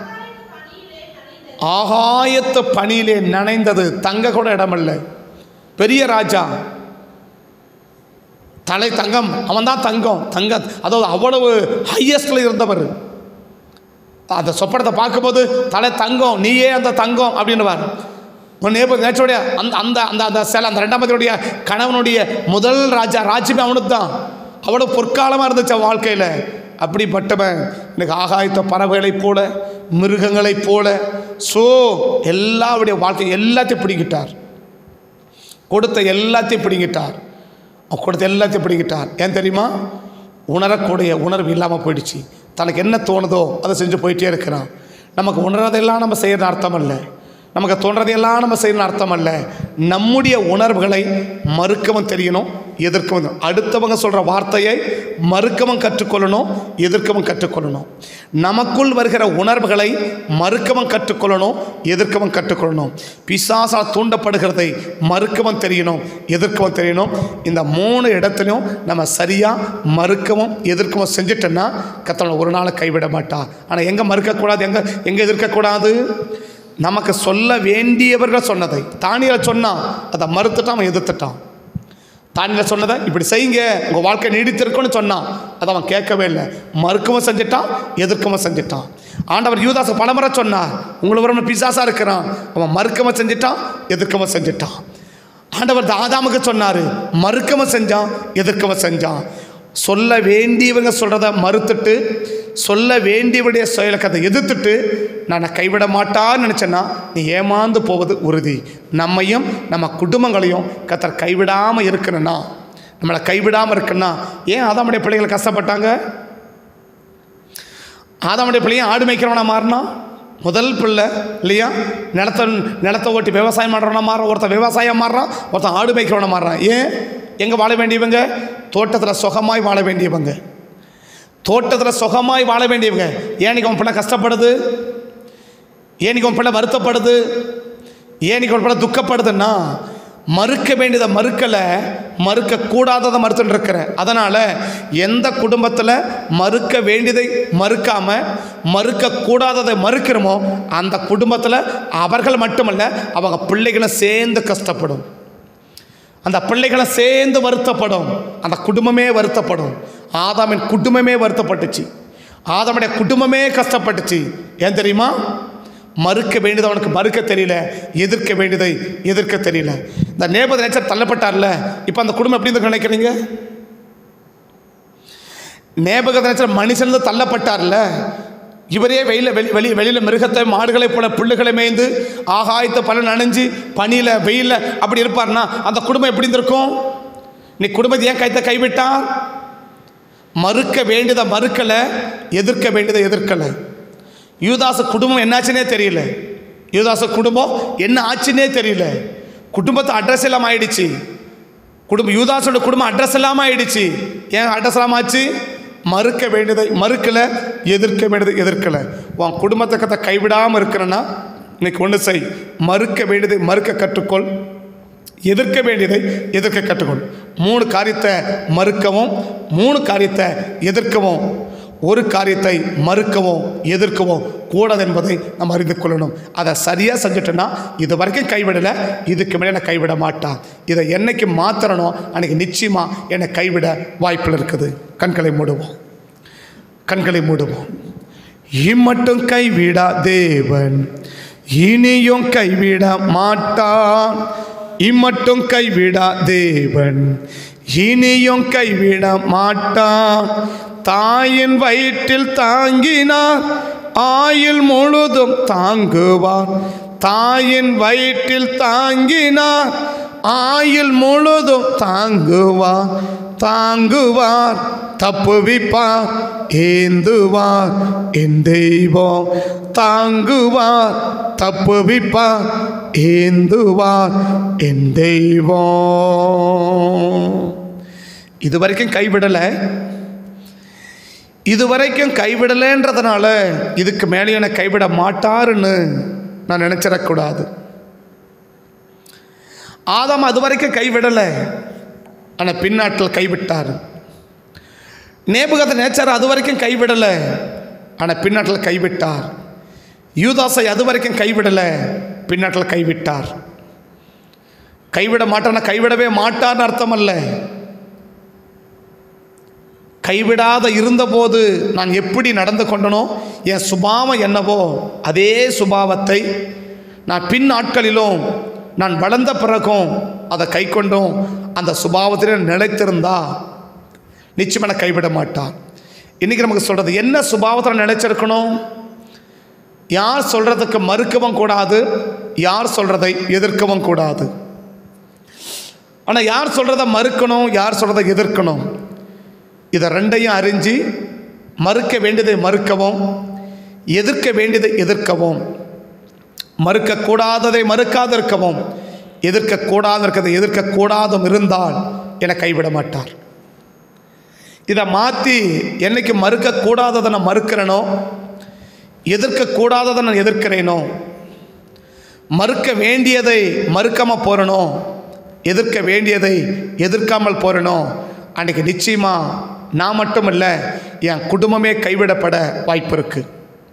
ஆகாயத்து பணியிலே நனைந்தது தங்க கூட இடமல்ல பெரிய ராஜா தலை தங்கம் அவன் தான் தங்கம் தங்க அதாவது அவ்வளவு ஹையஸ்டில் இருந்தவர் அந்த சொப்பனத்தை பார்க்கும்போது தலை தங்கம் நீயே அந்த தங்கம் அப்படின்னுவார் உன் நேப நேச்சருடைய அந்த அந்த அந்த அந்த சில அந்த ரெண்டாம் பதினுடைய கணவனுடைய முதல் ராஜா ராஜ்யமே அவனுக்கு தான் அவ்வளோ பொற்காலமாக இருந்துச்சு அவன் வாழ்க்கையில் அப்படிப்பட்டவன் எனக்கு ஆகாயத்த பறவைகளைப் போல மிருகங்களைப் போல ஸோ எல்லாருடைய வாழ்க்கை எல்லாத்தையும் பிடிக்கிட்டார் கொடுத்த எல்லாத்தையும் பிடிங்கிட்டார் அவன் கொடுத்த எல்லாத்தையும் பிடிங்கிட்டார் ஏன் தெரியுமா உணரக்கூடிய உணர்வு இல்லாமல் போயிடுச்சு தனக்கு என்ன தோணுதோ அதை செஞ்சு போயிட்டே இருக்கிறான் நமக்கு உணர்றதெல்லாம் நம்ம செய்யறது அர்த்தம் இல்லை நமக்கு தோன்றதையெல்லாம் நம்ம செய்யணும் அர்த்தம் அல்ல நம்முடைய உணர்வுகளை மறுக்கவும் தெரியணும் எதிர்க்கவும் தெரியணும். அடுத்தவங்க சொல்கிற வார்த்தையை மறுக்கவும் கற்றுக்கொள்ளணும் எதிர்க்கவும் கற்றுக்கொள்ளணும் நமக்குள் வருகிற உணர்வுகளை மறுக்கவும் கற்றுக்கொள்ளணும் எதிர்க்கவும் கற்றுக்கொள்ளணும் பிசாசால் தூண்டப்படுகிறதை மறுக்கவும் தெரியணும் எதிர்க்கவும் தெரியணும் இந்த மூணு இடத்துலையும் நம்ம சரியாக மறுக்கவும் எதிர்க்கவும் செஞ்சிட்டோன்னா கத்தவனை ஒரு நாளை கைவிட மாட்டா ஆனால் எங்கே மறுக்கக்கூடாது எங்கே எங்கே எதிர்க்கக்கூடாது நமக்கு சொல்ல வேண்டியவர்கள் சொன்னதை தானியல் சொன்னான் அதை மறுத்துட்டான் அவன் எதிர்த்துட்டான் தானியில் சொன்னதை இப்படி செய்யுங்க உங்கள் வாழ்க்கை நீடித்திருக்கும்னு சொன்னான் அதை அவன் கேட்கவே இல்லை மறுக்கவும் செஞ்சிட்டான் எதிர்க்கவும் செஞ்சிட்டான் ஆண்டவர் யூதாச பலமுறை சொன்னார் உங்களை ஒரு பிசாசாக இருக்கிறான் அவன் மறுக்கவும் செஞ்சிட்டான் எதிர்க்கவும் செஞ்சிட்டான் ஆண்டவர் ஆதாமுக்கு சொன்னார் மறுக்கவும் செஞ்சான் எதிர்க்கவும் செஞ்சான் சொல்ல வேண்டியவங்க சொல்கிறத மறுத்துட்டு சொல்ல வேண்டியவருடைய செயலுக்கு அதை எதிர்த்துட்டு நான் கைவிட மாட்டான்னு நினச்சேன்னா நீ ஏமாந்து போவது உறுதி நம்மையும் நம்ம குடும்பங்களையும் கத்தர் கைவிடாமல் இருக்கணும்னா நம்மளை கைவிடாமல் இருக்குன்னா ஏன் ஆதாமுடைய பிள்ளைகள் கஷ்டப்பட்டாங்க ஆதாமுடைய பிள்ளையும் ஆடு மேய்க்கிறவனா மாறினா முதல் பிள்ளை இல்லையா நிலத்தை நிலத்தை ஓட்டி விவசாயம் பண்ணுறவனா மாறுறான் ஒருத்தன் விவசாயம் மாறுறான் ஒருத்தன் ஆடு மேய்க்கிறவனா மாறுறான் ஏன் எங்கே வாழ வேண்டியவங்க தோட்டத்தில் சுகமாய் வாழ வேண்டியவங்க தோட்டத்தில் சுகமாய் வாழ வேண்டியவங்க ஏன் உன் பிள்ளை கஷ்டப்படுது ஏன் உன் பிள்ளை வருத்தப்படுது ஏன் உன் பிள்ளை துக்கப்படுதுன்னா மறுக்க வேண்டியதை மறுக்கலை மறுக்க கூடாததை மறுத்துட்டு இருக்கிற அதனால் எந்த குடும்பத்தில் மறுக்க வேண்டியதை மறுக்காம மறுக்க கூடாததை மறுக்கிறோமோ அந்த குடும்பத்தில் அவர்கள் மட்டுமல்ல அவங்க பிள்ளைகளும் சேர்ந்து கஷ்டப்படும் அந்த பிள்ளைகளை சேர்ந்து வருத்தப்படும் அந்த குடும்பமே வருத்தப்படும் ஆதாமின் குடும்பமே வருத்தப்பட்டுச்சு ஆதாமுடைய குடும்பமே கஷ்டப்பட்டுச்சு ஏன் தெரியுமா மறுக்க வேண்டியது அவனுக்கு மறுக்க தெரியல எதிர்க்க வேண்டியதை எதிர்க்க தெரியல இந்த நேபத நேச்சர் தள்ளப்பட்டார்ல இப்போ அந்த குடும்பம் எப்படி இருந்து நினைக்கிறீங்க நேபக நேச்சர் மனுஷன் தள்ளப்பட்டார்ல இவரே வெயில வெளி வெளி வெளியில் மிருகத்தை மாடுகளைப் போல புல்லுகளை மேய்ந்து ஆகாயத்தை பல நனைஞ்சு பனியில் வெயிலில் அப்படி இருப்பார்னா அந்த குடும்பம் எப்படி இருந்திருக்கும் நீ குடும்பத்தை ஏன் கைத்த கைவிட்டான் மறுக்க வேண்டியதை மறுக்கலை எதிர்க்க வேண்டியதை எதிர்க்கலை யூதாச குடும்பம் என்னாச்சுன்னே தெரியல யூதாச குடும்பம் என்ன ஆச்சுன்னே தெரியல குடும்பத்தை அட்ரஸ் இல்லாமல் ஆயிடுச்சு குடும்பம் யூதாசோட குடும்பம் அட்ரஸ் இல்லாமல் ஆயிடுச்சு ஏன் அட்ரஸ் இல்லாமல் ஆச்சு மறுக்க வேண்டியதை மறுக்கலை எதிர்க்க வேண்டியதை எதிர்க்கலை உன் குடும்பத்தை கதை கைவிடாமல் இருக்கிறேன்னா இன்னைக்கு ஒன்று செய் மறுக்க வேண்டியதை மறுக்க கற்றுக்கொள் எதிர்க்க வேண்டியதை எதிர்க்க கற்றுக்கொள் மூணு காரியத்தை மறுக்கவும் மூணு காரியத்தை எதிர்க்கவும் ஒரு காரியத்தை மறுக்கவும் எதிர்க்கவும் கூடாது என்பதை நம்ம அறிந்து கொள்ளணும் அதை சரியாக செஞ்சுட்டோன்னா இது வரைக்கும் கைவிடலை இதுக்கு மேலே நான் கைவிட மாட்டான் இதை என்னைக்கு மாத்திரணும் அன்னைக்கு நிச்சயமாக என்னை கைவிட வாய்ப்பில் இருக்குது கண்களை மூடுவோம் கண்களை மூடுவோம் இம்மட்டும் கைவிடா தேவன் இனியும் கைவிட மாட்டான் இம்மட்டும் கைவிடா தேவன் இனியும் கைவிட மாட்டான் தாயின் வயிற்றில் தாங்கினார் ஆயுள் முழுதும் தாங்குவார் தாயின் வயிற்றில் தாங்கினார் ஆயுள் முழுதும் தாங்குவார் தாங்குவார் தப்புவிப்பார் ஏந்துவார் என் தெய்வம் தாங்குவார் தப்புவிப்பார் ஏந்துவார் என் தெய்வம் இதுவரைக்கும் கைவிடலை இதுவரைக்கும் கைவிடலைன்றதுனால இதுக்கு மேலே என்னை கைவிட மாட்டாருன்னு நான் நினச்சிடக்கூடாது ஆதாம் அது வரைக்கும் கைவிடலை ஆனால் பின்னாட்டில் கைவிட்டார் நேபுகத நேச்சர் அது வரைக்கும் கைவிடலை ஆனால் பின்னாட்டில் கைவிட்டார் யூதாசை அது வரைக்கும் கைவிடலை பின்னாட்டில் கைவிட்டார் கைவிட மாட்டான்னா கைவிடவே மாட்டார்னு அர்த்தம் அல்ல கைவிடாத இருந்தபோது நான் எப்படி நடந்து கொண்டனோ என் சுபாவம் என்னவோ அதே சுபாவத்தை நான் பின் நாட்களிலும் நான் வளர்ந்த பிறகும் அதை கை கொண்டும் அந்த சுபாவத்திலே நிலைத்திருந்தா நிச்சயமாக கைவிட மாட்டான் இன்றைக்கி நமக்கு சொல்கிறது என்ன சுபாவத்தில் நிலைச்சிருக்கணும் யார் சொல்கிறதுக்கு மறுக்கவும் கூடாது யார் சொல்கிறதை எதிர்க்கவும் கூடாது ஆனால் யார் சொல்கிறத மறுக்கணும் யார் சொல்கிறத எதிர்க்கணும் இதை ரெண்டையும் அறிஞ்சு மறுக்க வேண்டியதை மறுக்கவும் எதிர்க்க வேண்டியதை எதிர்க்கவும் மறுக்கக்கூடாததை மறுக்காது இருக்கவும் எதிர்க்கக்கூடாது இருக்கிறதை எதிர்க்கக்கூடாதும் இருந்தால் என கைவிட மாட்டார் இதை மாற்றி என்னைக்கு மறுக்கக்கூடாததை நான் மறுக்கிறேனோ எதிர்க்கக்கூடாததை நான் எதிர்க்கிறேனோ மறுக்க வேண்டியதை மறுக்காமல் போகிறனோ எதிர்க்க வேண்டியதை எதிர்க்காமல் போகிறனோ அன்றைக்கி நிச்சயமாக நான் மட்டும் இல்லை என் குடும்பமே கைவிடப்பட வாய்ப்பு இருக்குது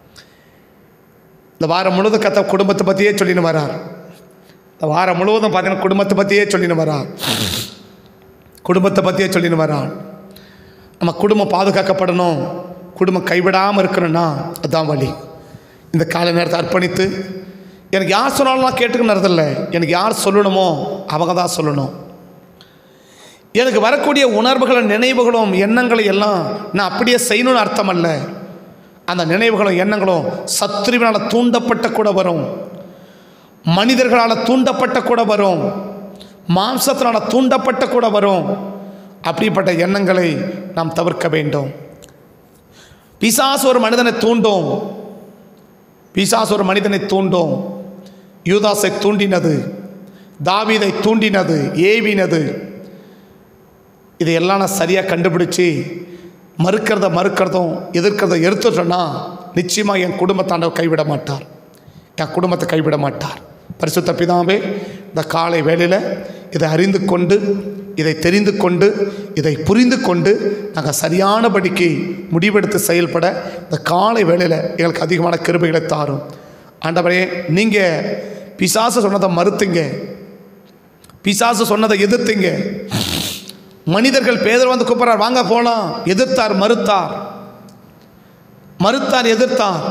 இந்த வாரம் முழுவதும் கத்த குடும்பத்தை பற்றியே சொல்லின்னு வரார் இந்த வாரம் முழுவதும் பார்த்தீங்கன்னா குடும்பத்தை பற்றியே சொல்லின்னு வரார் குடும்பத்தை பற்றியே சொல்லின்னு வரான் நம்ம குடும்பம் பாதுகாக்கப்படணும் குடும்பம் கைவிடாமல் இருக்கணும்னா அதான் வழி இந்த காலை நேரத்தை அர்ப்பணித்து எனக்கு யார் சொன்னாலும் நான் கேட்டுக்கணுறதில்ல எனக்கு யார் சொல்லணுமோ அவங்க தான் சொல்லணும் எனக்கு வரக்கூடிய உணர்வுகளும் நினைவுகளும் எண்ணங்களை எல்லாம் நான் அப்படியே செய்யணும்னு அர்த்தம் அல்ல அந்த நினைவுகளும் எண்ணங்களும் சத்ருவினால் தூண்டப்பட்ட கூட வரும் மனிதர்களால் தூண்டப்பட்ட கூட வரும் மாம்சத்தினால் தூண்டப்பட்ட கூட வரும் அப்படிப்பட்ட எண்ணங்களை நாம் தவிர்க்க வேண்டும் பிசாசு ஒரு மனிதனை தூண்டும் பிசாசு ஒரு மனிதனை தூண்டும் யூதாசை தூண்டினது தாவீதை தூண்டினது ஏவினது இதையெல்லாம் நான் சரியாக கண்டுபிடிச்சி மறுக்கிறத மறுக்கிறதும் எதிர்க்கிறத எடுத்துட்டோன்னா நிச்சயமாக என் குடும்பத்தாண்டவர் கைவிட மாட்டார் என் குடும்பத்தை கைவிட மாட்டார் பரிசுத்த பிதாவே இந்த காலை வேளையில் இதை அறிந்து கொண்டு இதை தெரிந்து கொண்டு இதை புரிந்து கொண்டு நாங்கள் சரியானபடிக்கு முடிவெடுத்து செயல்பட இந்த காலை வேளையில் எங்களுக்கு அதிகமான கிருபைகளை தாரும் ஆண்டவரே நீங்கள் பிசாசு சொன்னதை மறுத்தீங்க பிசாசு சொன்னதை எதிர்த்தீங்க மனிதர்கள் பேதர் வந்து கூப்பிட்றார் வாங்க போலாம் எதிர்த்தார் மறுத்தார் மறுத்தார் எதிர்த்தார்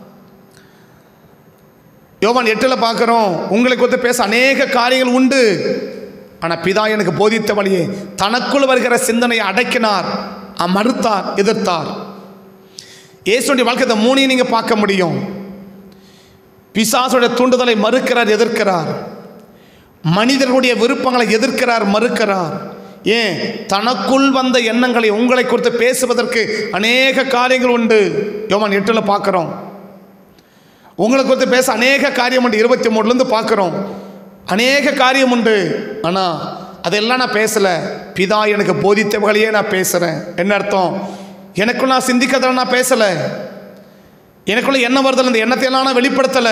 யோவான் எட்டில் பார்க்குறோம் உங்களை குறித்து பேச அநேக காரியங்கள் உண்டு ஆனால் பிதா எனக்கு போதித்த வழியே தனக்குள் வருகிற சிந்தனையை அடக்கினார் அ- மறுத்தார் எதிர்த்தார் இயேசுடைய வாழ்க்கை இந்த மூணையும் நீங்கள் பார்க்க முடியும் பிசாசுடைய தூண்டுதலை மறுக்கிறார் எதிர்க்கிறார் மனிதர்களுடைய விருப்பங்களை எதிர்க்கிறார் மறுக்கிறார் ஏன் தனக்குள் வந்த எண்ணங்களை உங்களை குறித்து பேசுவதற்கு அநேக காரியங்கள் உண்டு யோவான் எட்டில் பார்க்குறோம் உங்களை குறித்து பேச அநேக காரியம் உண்டு இருபத்தி மூணுலேருந்து பார்க்குறோம் அநேக காரியம் உண்டு ஆனால் அதெல்லாம் நான் பேசலை பிதா எனக்கு போதித்தவர்களையே நான் பேசுகிறேன் என்ன அர்த்தம் எனக்குள்ள நான் சிந்திக்கிறதெல்லாம் நான் பேசலை எனக்குள்ள என்ன வருதல் இந்த எண்ணத்தையெல்லாம் நான் வெளிப்படுத்தலை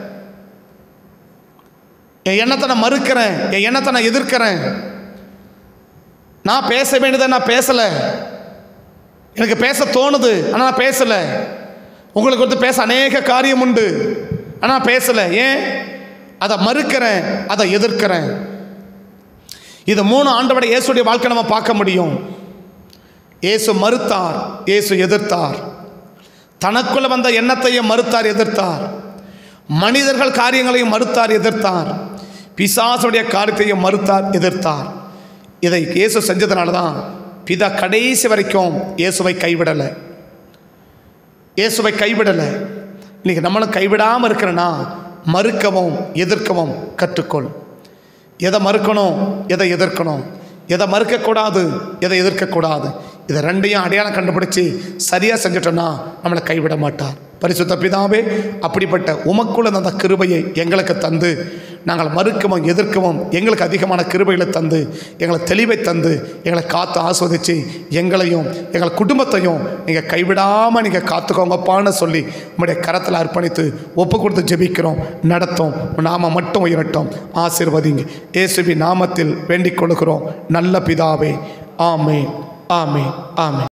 என் எண்ணத்தை நான் மறுக்கிறேன் என் எண்ணத்தை நான் எதிர்க்கிறேன் நான் பேச வேண்டியதை நான் பேசலை எனக்கு பேச தோணுது ஆனால் நான் பேசலை உங்களுக்கு வந்து பேச அநேக காரியம் உண்டு ஆனால் நான் பேசலை ஏன் அதை மறுக்கிறேன் அதை எதிர்க்கிறேன் இது மூணு ஆண்டவட இயேசுடைய வாழ்க்கை நம்ம பார்க்க முடியும் இயேசு மறுத்தார் இயேசு எதிர்த்தார் தனக்குள்ள வந்த எண்ணத்தையும் மறுத்தார் எதிர்த்தார் மனிதர்கள் காரியங்களையும் மறுத்தார் எதிர்த்தார் பிசாசுடைய காரியத்தையும் மறுத்தார் எதிர்த்தார் இதை இயேசு செஞ்சதுனால தான் பிதா கடைசி வரைக்கும் இயேசுவை கைவிடலை இயேசுவை கைவிடலை இன்னைக்கு நம்மளும் கைவிடாமல் இருக்கிறனா மறுக்கவும் எதிர்க்கவும் கற்றுக்கொள் எதை மறுக்கணும் எதை எதிர்க்கணும் எதை மறுக்கக்கூடாது எதை எதிர்க்கக்கூடாது இதை ரெண்டையும் அடையாளம் கண்டுபிடிச்சி சரியாக செஞ்சுட்டோன்னா நம்மளை கைவிட மாட்டார் பரிசுத்த பிதாவே அப்படிப்பட்ட உமக்குள்ள அந்த கிருபையை எங்களுக்கு தந்து நாங்கள் மறுக்கவும் எதிர்க்கவும் எங்களுக்கு அதிகமான கிருபைகளை தந்து எங்களை தெளிவை தந்து எங்களை காத்து ஆஸ்வதித்து எங்களையும் எங்கள் குடும்பத்தையும் நீங்கள் கைவிடாமல் நீங்கள் காத்துக்கோங்கப்பான்னு சொல்லி உங்களுடைய கரத்தில் அர்ப்பணித்து ஒப்பு கொடுத்து ஜெபிக்கிறோம் நடத்தும் நாம மட்டும் உயரட்டும் ஆசீர்வதிங்க இயேசுவி நாமத்தில் வேண்டிக் கொள்கிறோம் நல்ல பிதாவே ஆமே ஆமே ஆமே